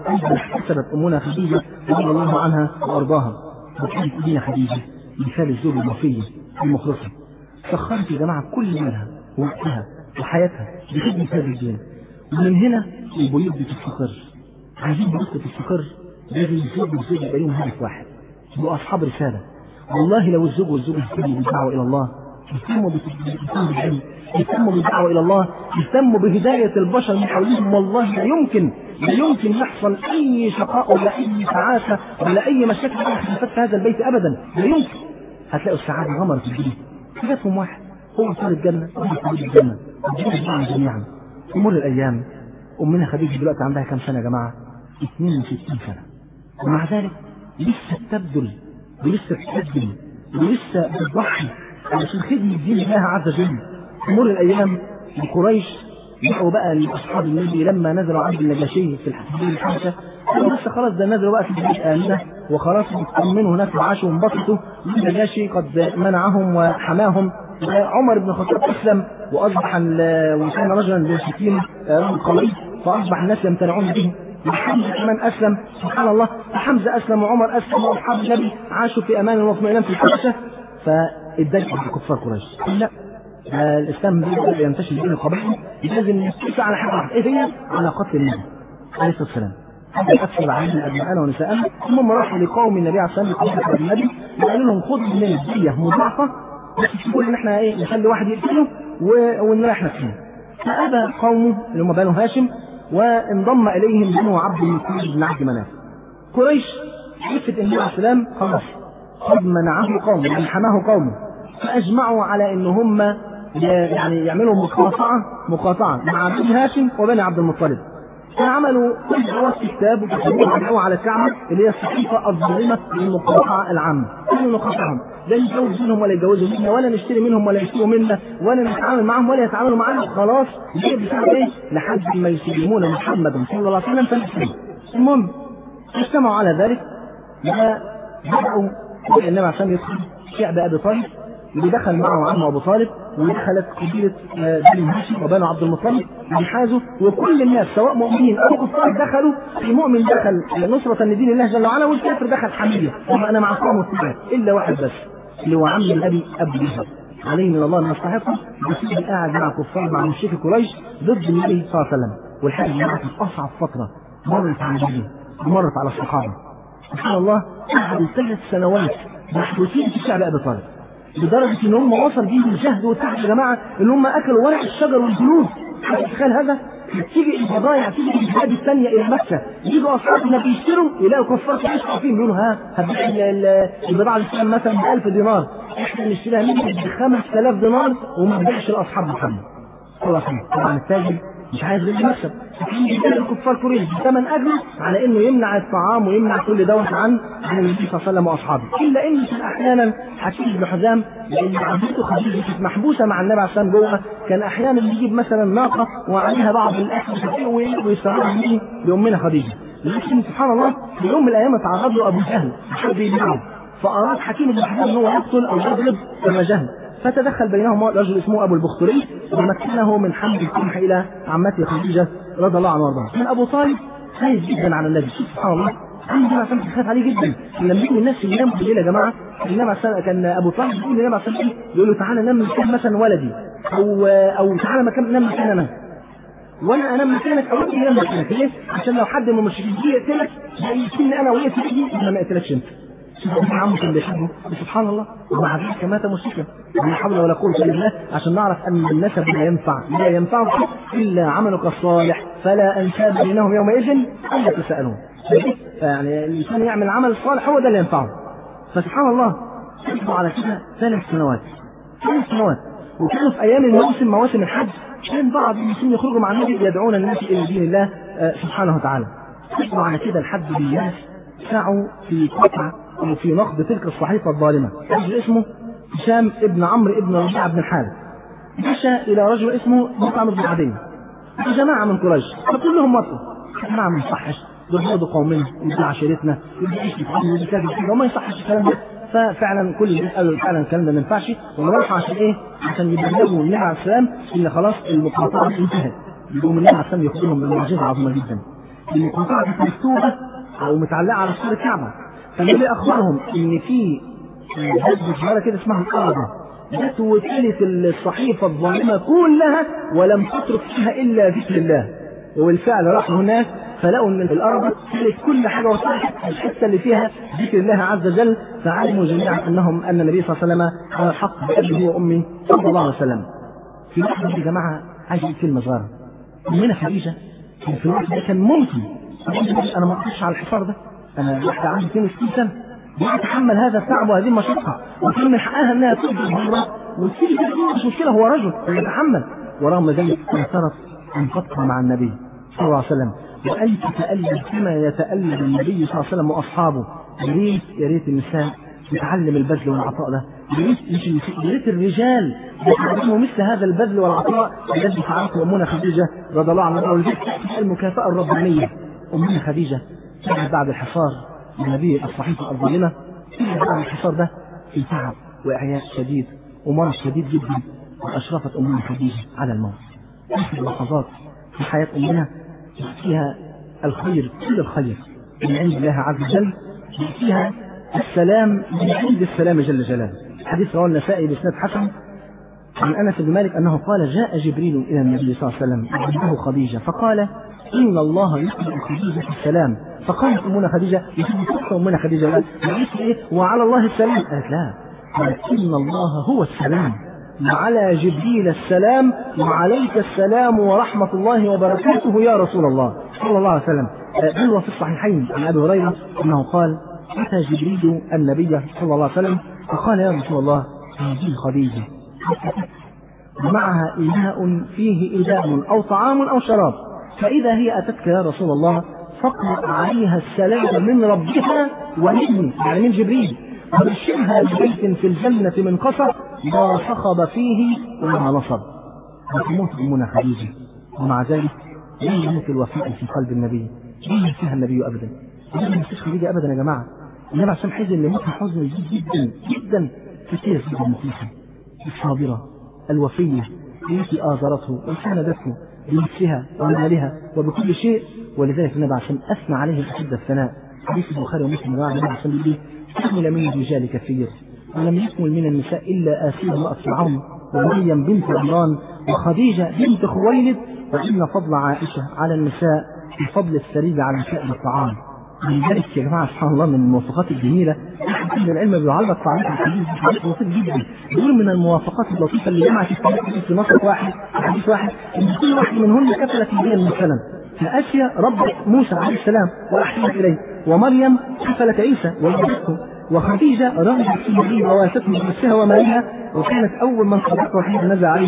أيضا احتسبت أمنا خديجة رضي الله عنها وأرضاها وكانت أمنا خديجة مثال الزوج الوفية المخلصة سخرت يا جماعة كل مالها ووقتها وحياتها بخدمة هذا الدين ومن هنا البيوت بتستقر عايزين بيوت تستقر لازم الزوج والزوج يبقى لهم هدف واحد يبقوا أصحاب رسالة والله لو الزوج والزوج يهتموا بالدعوة إلى الله يهتموا بالعلم يهتموا بالدعوة إلى الله يهتموا بهداية البشر من حولهم والله لا يمكن لا يمكن يحصل أي شقاء ولا أي تعاسة ولا أي مشاكل على خلافات هذا البيت أبدا لا يمكن هتلاقوا السعادة غمرت في الدنيا هدفهم واحد هو وصول الجنة وهو وصول الجنة الجنة معنا جميعا تمر الأيام أمنا خديجة دلوقتي عندها كام سنة يا جماعة 62 سنة ومع ذلك لسه بتبذل ولسه بتقدم ولسه بتضحي علشان خدمة دين الله عز وجل تمر الأيام لقريش يدعوا بقى لأصحاب النبي لما نزلوا عند النجاشي في الحسابين الحبشة قالوا بس خلاص ده نزلوا بقى في البيت آمنة وخلاص اطمنوا هناك وعاشوا وانبسطوا النجاشي قد منعهم وحماهم عمر بن الخطاب أسلم وأصبح وكان رجلا ذو شتيم رجل قوي فأصبح الناس يمتنعون به وحمزة كمان أسلم سبحان الله فحمزة أسلم وعمر أسلم وأصحاب النبي عاشوا في أمان واطمئنان في الحبشة فاتدلوا بكفار قريش لا ده الإسلام بدأ ينتشر بين القبائل لازم نتفق على حاجة واحدة إيه هي؟ على قتل النبي عليه الصلاة والسلام هذا أكثر علينا أبناءنا ونساءنا ثم لما راحوا لقوم النبي عليه الصلاة والسلام لقوم النبي وقالوا لهم خذوا من الدية مضاعفة بس تقول إن إحنا إيه نخلي واحد يقتله ونريح نفسنا فأبى قومه اللي هم بنو هاشم وانضم إليهم بنو عبد المطلب بن عبد مناف قريش عرفت النبي عليه السلام خلاص قد منعه قومه يعني حماه قومه فأجمعوا على إن هم يعني يعملوا مقاطعة مقاطعة مع بني هاشم وبني عبد المطلب فعملوا كل جواز كتاب وكتبوه على الكعبة اللي هي الصحيفة الظالمة للمقاطعة العامة كانوا نقاطعهم لا نتجوز منهم ولا يتجوزوا منا ولا نشتري منهم ولا يشتروا منا ولا نتعامل معهم ولا يتعاملوا معنا خلاص ليه بسبب ايه؟ لحد ما يسلمون محمدا صلى الله عليه وسلم فنسلم المهم اجتمعوا على ذلك وبدأوا النبي عشان يدخل شعب ابي طالب اللي دخل معه عمه ابو طالب ودخلت قبيله بني هاشم وبنو عبد المطلب وحازوا وكل الناس سواء مؤمنين او كفار دخلوا في مؤمن دخل نصرة لدين الله جل وعلا والكافر دخل حمية وما انا معصوم والسبات الا واحد بس اللي هو عم الابي ابو لهب عليه من الله ان يستحقه بس اللي قاعد مع كفار مع مشرك قريش ضد النبي صلى الله عليه وسلم والحاجه دي كانت اصعب فتره مرت على النبي ومرت على الصحابه سبحان الله قعدوا ثلاث سنوات محبوسين في شعب ابي طالب لدرجة ان هم وصل بيهم الجهد والتعب يا جماعة ان هم اكلوا ورق الشجر والجلود تخيل هذا تيجي البضائع تيجي البلاد الثانية الى مكة يجوا اصحابنا بيشتروا يلاقوا كفار قريش واقفين يقولوا ها هتبيع البضاعة الاسلام مثلا ب 1000 دينار احنا نشتريها منك ب 5000 دينار وما نبيعش لاصحاب محمد الله طبعا التاجر مش عايز غير مكسب يجي الكفار قريش بثمن اجله على انه يمنع الطعام ويمنع كل دوت عن عن النبي صلى الله عليه وسلم واصحابه الا ان احيانا حكيم بن حزام لان عبدته خديجه كانت محبوسه مع النبي عليه الصلاه والسلام جوه كان احيانا يجيب مثلا ناقه وعليها بعض الاكل ويستعمل به لامنا خديجه لكن سبحان الله في يوم من الايام اتعرض له ابو جهل حب يبيعه فاراد حكيم بن حزام ان هو يقتل او يضرب ابو جهل فتدخل بينهما رجل اسمه ابو البختري ومكنه من حمل القمح الى عمته خديجه رضي الله عنها وارضاها. من ابو طالب خايف جدا على النبي سبحان الله عم النبي عشان خايف عليه جدا لما يجوا الناس يناموا بالليل يا جماعه النبي عشان كان ابو طالب يقول للنبي عشان ايه؟ يقول له تعالى نام مكان مثلا ولدي او او تعالى مكان نام مكان انا وانا انام مكانك او انت تنام مكانك ليه؟ عشان لو حد من المشركين يقتلك يقتلني انا وهي تيجي ما يقتلكش انت عمه كان بيحبه سبحان الله ومع ذلك مات مشركا لا حول ولا قوه الا بالله عشان نعرف ان النسب لا ينفع لا ينفعك الا عملك الصالح فلا انساب بينهم يومئذ الا تسالون يعني الانسان يعمل عمل صالح هو ده اللي ينفعه فسبحان الله كتبوا على كده ثلاث سنوات ثلاث سنوات وكانوا في ايام الموسم مواسم الحج كان بعض المسلمين يخرجوا مع النبي يدعون الناس الى دين الله سبحانه وتعالى كتبوا على كده الحج بالياس سعوا في قطع أو في نقد تلك الصحيفة الظالمة رجل اسمه هشام ابن عمرو ابن ربيعة بن الحارث مشى إلى رجل اسمه مطعم بن عدي جماعة من قريش فكلهم مطوا جماعة ما يصحش دول برضه قومنا ودي عشيرتنا ودي عيش بتعمل ودي كذا كذا وما يصحش الكلام ده ففعلا كل اللي قالوا فعلا الكلام ده ما ينفعش ونروحوا عشان ايه؟ عشان يبلغوا النبي عليه السلام ان خلاص المقاطعه انتهت يقوم النبي عليه السلام ياخذهم بالمعجزه عظيمه جدا المقاطعة كانت مكتوبة أو متعلقة على سور الكعبة فالنبي أخبرهم إن في هزة صغيرة كده اسمها القاعدة جت وكلت الصحيفة الظالمة كلها ولم تترك فيها إلا ذكر الله وبالفعل راحوا هناك فلقوا ان الارض كلت كل حاجه وصلت الحته اللي فيها ذكر الله عز وجل فعلموا جميعا انهم ان النبي صلى الله عليه وسلم على الحق بابي وامي صلى الله عليه وسلم. في لحظه يا جماعه عايز اقول كلمه صغيره. امنا خديجه كان في الوقت ده كان ممكن انا ما اقدرش على الحصار ده انا واحده عندي 62 سنه بتتحمل هذا التعب وهذه المشقه وكان من حقها انها تقدر بره وتسيب مش مشكله هو رجل يتحمل ورغم ذلك اثرت ان تبقى مع النبي صلى الله عليه وسلم وأن تتألم كما يتألم النبي صلى الله عليه وسلم وأصحابه يا ريت يا ريت النساء تتعلم البذل والعطاء ده يا ريت مش يا ريت الرجال يتعلموا مثل هذا البذل والعطاء الذي فعلته أمنا خديجة رضي الله عنها ولذلك المكافأة الربانية أمنا خديجة كانت بعد الحصار النبي الصحيفة الظالمة كانت بعد الحصار ده في تعب وإعياء شديد ومرض شديد جدا وأشرفت أمنا خديجة على الموت آخر لحظات في حياة أمنا يأتيها الخير كل الخير من عند الله عز وجل يأتيها السلام من عند السلام جل جلاله حديث رواه النسائي بإسناد حسن عن انس بن مالك انه قال جاء جبريل الى النبي صلى الله عليه وسلم عنده خديجه فقال ان الله يقبل خديجه السلام فقالت امنا خديجه يحب تقرا امنا خديجه لا قالت ايه وعلى الله السلام قالت لا قالت ان الله هو السلام وعلى جبريل السلام وعليك السلام ورحمة الله وبركاته يا رسول الله صلى الله عليه وسلم بل وفي الصحيحين عن أبي هريرة أنه قال أتى جبريل النبي صلى الله عليه وسلم فقال يا رسول الله هذه خديجة ومعها إناء فيه إدام أو طعام أو شراب فإذا هي أتتك يا رسول الله فاقرأ عليها السلام من ربها ومني يعني من جبريل وبشرها ببيت في الجنة من قصر لا صخب فيه ولا نصب وتموت أمنا خديجة ومع ذلك لم يموت الوفاء في قلب النبي لم ينساها النبي أبدا لم ينساش خديجة أبدا يا جماعة النبي عشان حزن لموتها حزن جدا جدا جدا كثير جدا نفيسة الصابرة الوفية التي آزرته وساندته بنفسها ومالها وبكل شيء ولذلك النبي عشان أثنى عليه أشد الثناء حديث البخاري ومسلم رواه النبي عشان بيقول كمل من الرجال كثير ولم يكمل من النساء إلا آسيا امرأة فرعون ومريم بنت عمران وخديجة بنت خويلد وإن فضل عائشة على النساء في فضل السريد على سائر الطعام لذلك يا جماعة سبحان الله من الموافقات الجميلة أهل العلم بيعلق تعليق الحديث بحديث لطيف جدا يقول من الموافقات اللطيفة اللي جمعت الثلاثة في نص واحد في حديث واحد إن كل واحد منهن كفلت مليا مثلا فآسيا ربت موسى عليه السلام وأحسنت إليه ومريم كفلت عيسى وولدته وخديجة رغبت في النبي وواسته بنفسها ومالها وكانت أول من صدق وحيد نزل عليه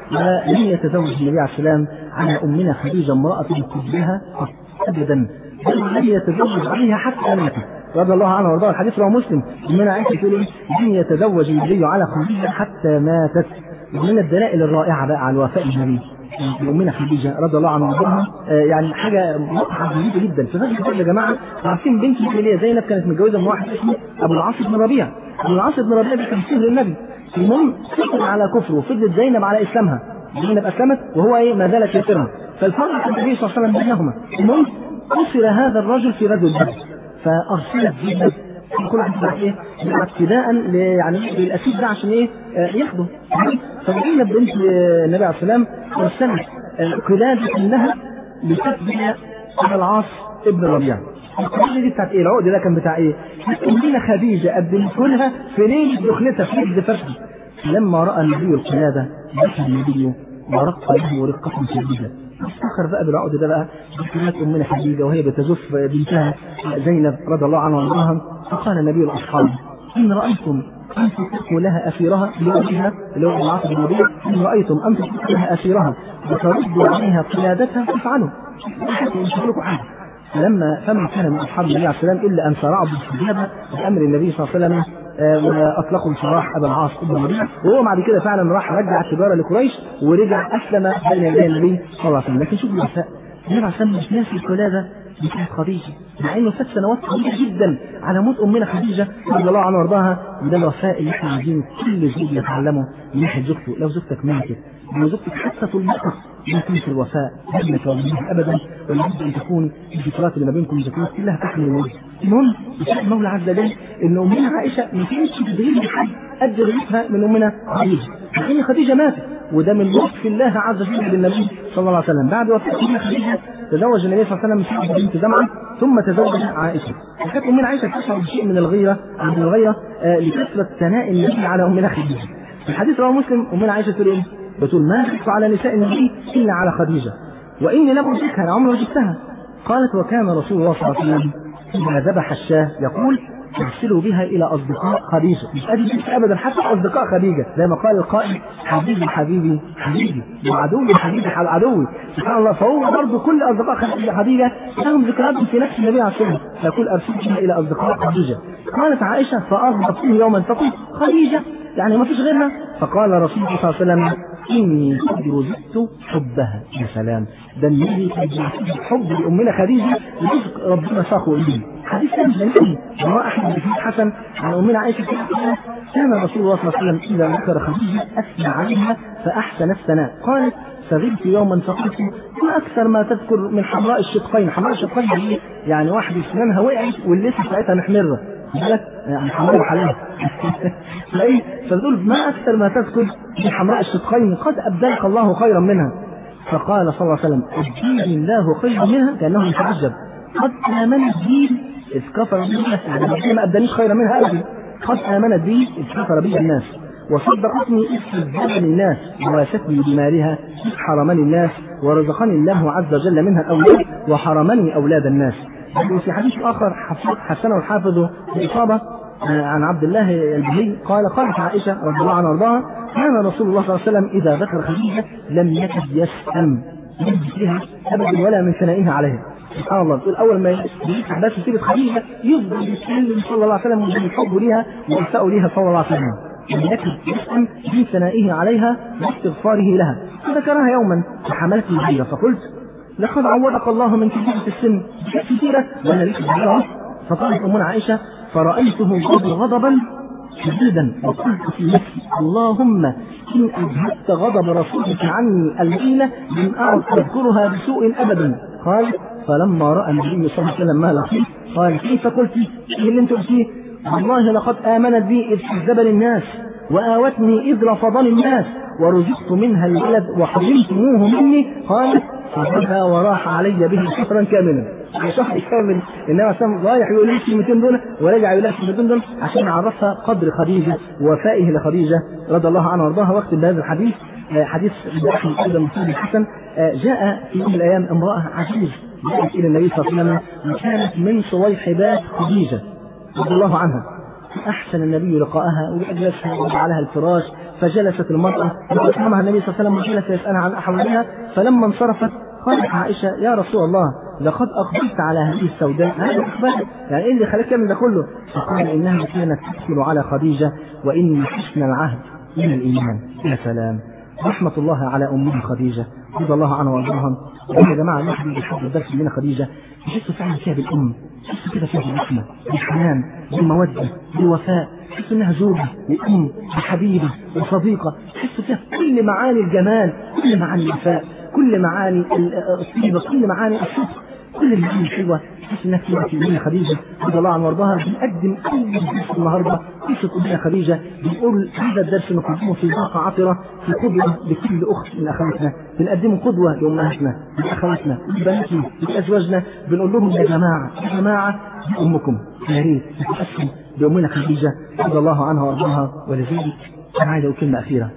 ولم يتزوج النبي عليه السلام على أمنا خديجة امرأة قبلها أبدا بل لم يتزوج عليها حتى ماتت رضي الله عنها وارضاها الحديث رواه مسلم أمنا عائشة تقول لم يتزوج النبي على خديجة حتى ماتت ومن الدلائل الرائعة بقى على وفاء النبي أمنا خديجة رضي الله عنها وارضاها يعني حاجة مقطعة جديدة جدا ففجأة يا جماعة عارفين بنت اللي زينب كانت متجوزة من واحد اسمه أبو العاص بن ربيع أبو العاص بن ربيع ده كان سهر النبي المهم فضل على كفره وفضلت زينب على إسلامها زينب أسلمت وهو إيه ما زال كافرا فالفرق النبي صلى الله عليه وسلم بينهما المهم أسر هذا الرجل في غزوة بدر فأرسلت زينب كل واحد بعد ايه؟ بعد فداء يعني للاسيد ده عشان ايه؟ آه ياخده. فزينب بنت النبي عليه السلام ارسلت قلاده انها لتتبع ابن العاص ابن ربيعه. القلاده دي بتاعت ايه؟ العقد ده كان بتاع ايه؟ امنا خديجه قدمت لها في ليله دخلتها في ليله فتحي. لما راى النبي القلاده بكى النبي ورق له رقه شديده. افتخر بقى بالعقد ده بقى بكلمات امنا خديجه وهي بتزف بنتها زينب رضي الله عنها وارضاها فقال النبي لاصحابه ان رايتم ان تتركوا لها اسيرها لوجهها اللي هو العاص بن ربيع ان رايتم ان تتركوا لها اسيرها وتردوا عليها قلادتها فافعلوا حتى يشوفوا حاجه لما فمن كان من اصحاب النبي عليه السلام الا ان سارعوا بالاستجابه بامر النبي صلى الله عليه وسلم واطلقوا سراح ابا العاص بن ربيع وهو بعد كده فعلا راح رجع التجاره لقريش ورجع اسلم بين يدي النبي صلى الله عليه وسلم لكن شوف الوفاء النبي عليه الصلاه والسلام ناسي الولاده بتاعت خديجه مع انه فات سنوات طويله جدا على موت امنا خديجه رضي الله عنها وارضاها وده الوفاء اللي احنا عايزين كل زوج يتعلمه من ناحيه زوجته لو زوجتك ماتت لو زوجتك حتى في الموقف لا تنسى الوفاء بينك وبينها ابدا ولابد ان تكون الذكريات اللي ما بينكم ذكريات كلها تحمل الوجه المهم يشاء المولى عز وجل ان امنا عائشه ما كانتش بتغير لحد قد غيرتها من امنا خديجه مع ان خديجه ماتت وده من لطف الله عز وجل بالنبي صلى الله عليه وسلم بعد وفاه امنا خديجه تزوج النبي صلى الله عليه وسلم من بنت زمعه ثم تزوج عائشه وكانت امنا عائشه تشعر بشيء من الغيره او من الغيره آه لكثره ثناء النبي على امنا خديجه في الحديث رواه مسلم امنا عائشه تقول ايه؟ بتقول ما خفت على نساء النبي الا على خديجه واني لم اجدها انا عمري ما جبتها قالت وكان رسول الله صلى الله عليه وسلم اذا ذبح الشاه يقول ارسلوا بها الى اصدقاء خديجه مش ادي بس ابدا حتى اصدقاء خديجه زي ما قال القائل حبيبي حبيبي حبيبي وعدوي حبيبي عدوي سبحان الله فهو برضه كل اصدقاء خديجه لهم ذكريات في نفس النبي عليه الصلاه والسلام فيقول ارسلوا بها الى اصدقاء خديجه قالت عائشه فاغضب فيه يوما تقول خديجه يعني ما فيش غيرها فقال رسول الله صلى الله عليه وسلم إني قد رزقت حبها يا سلام ده النبي قد رزقت حب لأمنا خديجة رزق ربنا ساقه إليه حديث ثاني جميل رواه أحمد بن حسن عن أمنا عائشة كان رسول الله صلى الله عليه وسلم إذا ذكر خديجة أثنى عليها فأحسن الثناء قالت فغبت يوما فقلت ما أكثر ما تذكر من حمراء الشقين حمراء الشقين دي يعني واحدة سنانها وقعت واللسه بتاعتها محمرة بالك يعني حمراء وحلال فايه فتقول ما اكثر ما تذكر في حمراء الشقين قد ابدلك الله خيرا منها فقال صلى الله عليه وسلم ابديني الله خيرا منها كانه يتعجب قد امنت بي اذ كفر بي الناس يعني ما ابدلنيش خيرا منها ابدا قد امنت بي اذ كفر بي الناس وصدقتني اذ كذبني الناس وواستني بمالها اذ حرمني الناس ورزقني الله عز وجل منها الاولاد وحرمني اولاد الناس وفي حديث اخر حسنه الحافظ باصابه عن عبد الله البهي قال قالت عائشه رضي الله عنها وارضاها كان رسول الله صلى الله عليه وسلم اذا ذكر خديجه لم يكد يسأم من ذكرها ابدا ولا من ثنائها عليها سبحان الله تقول اول ما يجيك احداث سيره خديجه يفضل يتكلم صلى الله عليه وسلم بالحب ليها والفاء ليها صلى الله عليه وسلم لم يكد يسأم من ثنائه عليها واستغفاره لها فذكرها يوما فحملت الغيره فقلت لقد عوضك الله من كثيرة السن كثيرة وانا ليس فقالت امنا عائشه فرأيته قد غضبا شديدا وقلت في نفسي اللهم إن أذهبت غضب رسولك عني الليلة لم أعد أذكرها بسوء أبدا قال فلما رأى النبي صلى الله عليه وسلم ما لقيه قال كيف قلت ايه اللي انت قلتيه والله لقد آمنت بي إذ كذبني الناس وآوتني إذ رفضني الناس ورزقت منها الولد وحرمتموه مني قال فبكى وراح علي به شهرا كاملا شهر كامل النبي عليه الصلاه رايح يقول لي الكلمتين دول ورجع يقول لها الكلمتين دول عشان يعرفها قدر خديجه ووفائه لخديجه رضي الله عنها وارضاها وقت بهذا الحديث حديث احمد ايضا مسلم الحسن جاء في يوم من الايام امراه عجيز جاءت الى النبي صلى الله عليه وسلم وكانت من صويحبات خديجه رضي الله عنها احسن النبي لقاءها واجلسها ووضع لها الفراش فجلست المراه وقامها النبي صلى الله عليه وسلم وجلس يسالها عن احوالها فلما انصرفت قالت عائشه يا رسول الله لقد اقبلت على هذه السوداء هذا اقبال يعني ايه اللي خلاك تعمل ده كله؟ فقال انها كانت تدخل على خديجه وان حسن العهد من الايمان يا سلام رحمة الله على أمه خديجة رضي الله عنها وارضاها يا جماعة الواحد بيحب الدرس مننا خديجة يحس فعلا فيها بالأم يحس كده فيها بالرحمة بالحنان بالمودة بالوفاء يحس إنها زوجة وأم وحبيبة وصديقة يحس فيها كل معاني الجمال كل معاني الوفاء كل معاني الطيبة كل معاني الصدق كل المعاني الحلوة تحس انها فيها في امنا خديجه رضي الله عنها وارضاها بنقدم اول درس النهارده قصه امنا خديجه بنقول هذا الدرس نقدمه في باقه عطره في قدوه لكل اخت من اخواتنا بنقدمه قدوه لامهاتنا لاخواتنا لبناتنا لازواجنا بنقول لهم يا جماعه يا جماعه دي امكم يا ريت نتاسم بامنا خديجه رضي الله عنها وارضاها ولذلك انا عايز اقول كلمه اخيره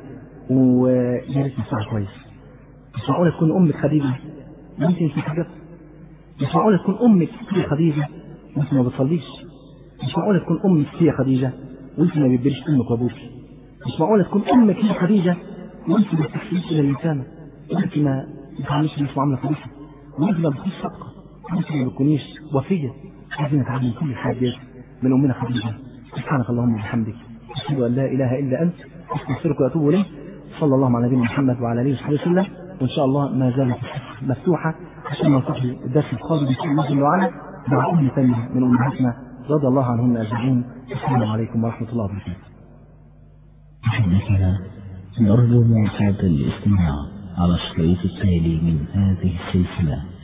ويا ريت نسمعها كويس مش معقوله تكون امك خديجه وانت مش محجبه مش معقولة تكون أمك هي خديجة وأنت ما بتصليش مش معقولة تكون أمك هي خديجة وأنت ما بتبرش أمك وأبوك مش معقولة تكون أمك هي خديجة وأنت ما بتحسنيش إلى الإنسانة وأنت ما بتعملش نفس معاملة خديجة وأنت ما بتكونش صادقة وأنت ما بتكونيش وفية عايزين نتعلم كل الحاجات من أمنا خديجة سبحانك اللهم وبحمدك أشهد أن لا إله إلا أنت أستغفرك وأتوب إليك صلى الله على نبينا محمد وعلى آله وصحبه وسلم وإن شاء الله ما زالت مفتوحة عشان نلتقي الدرس القادم بإذن الله جل وعلا مع أم ثانية من أمهاتنا رضي الله عنهن أجمعين السلام عليكم ورحمة الله وبركاته أحبتنا نرجو مواصلة الاستماع على الشريط التالي من هذه السلسلة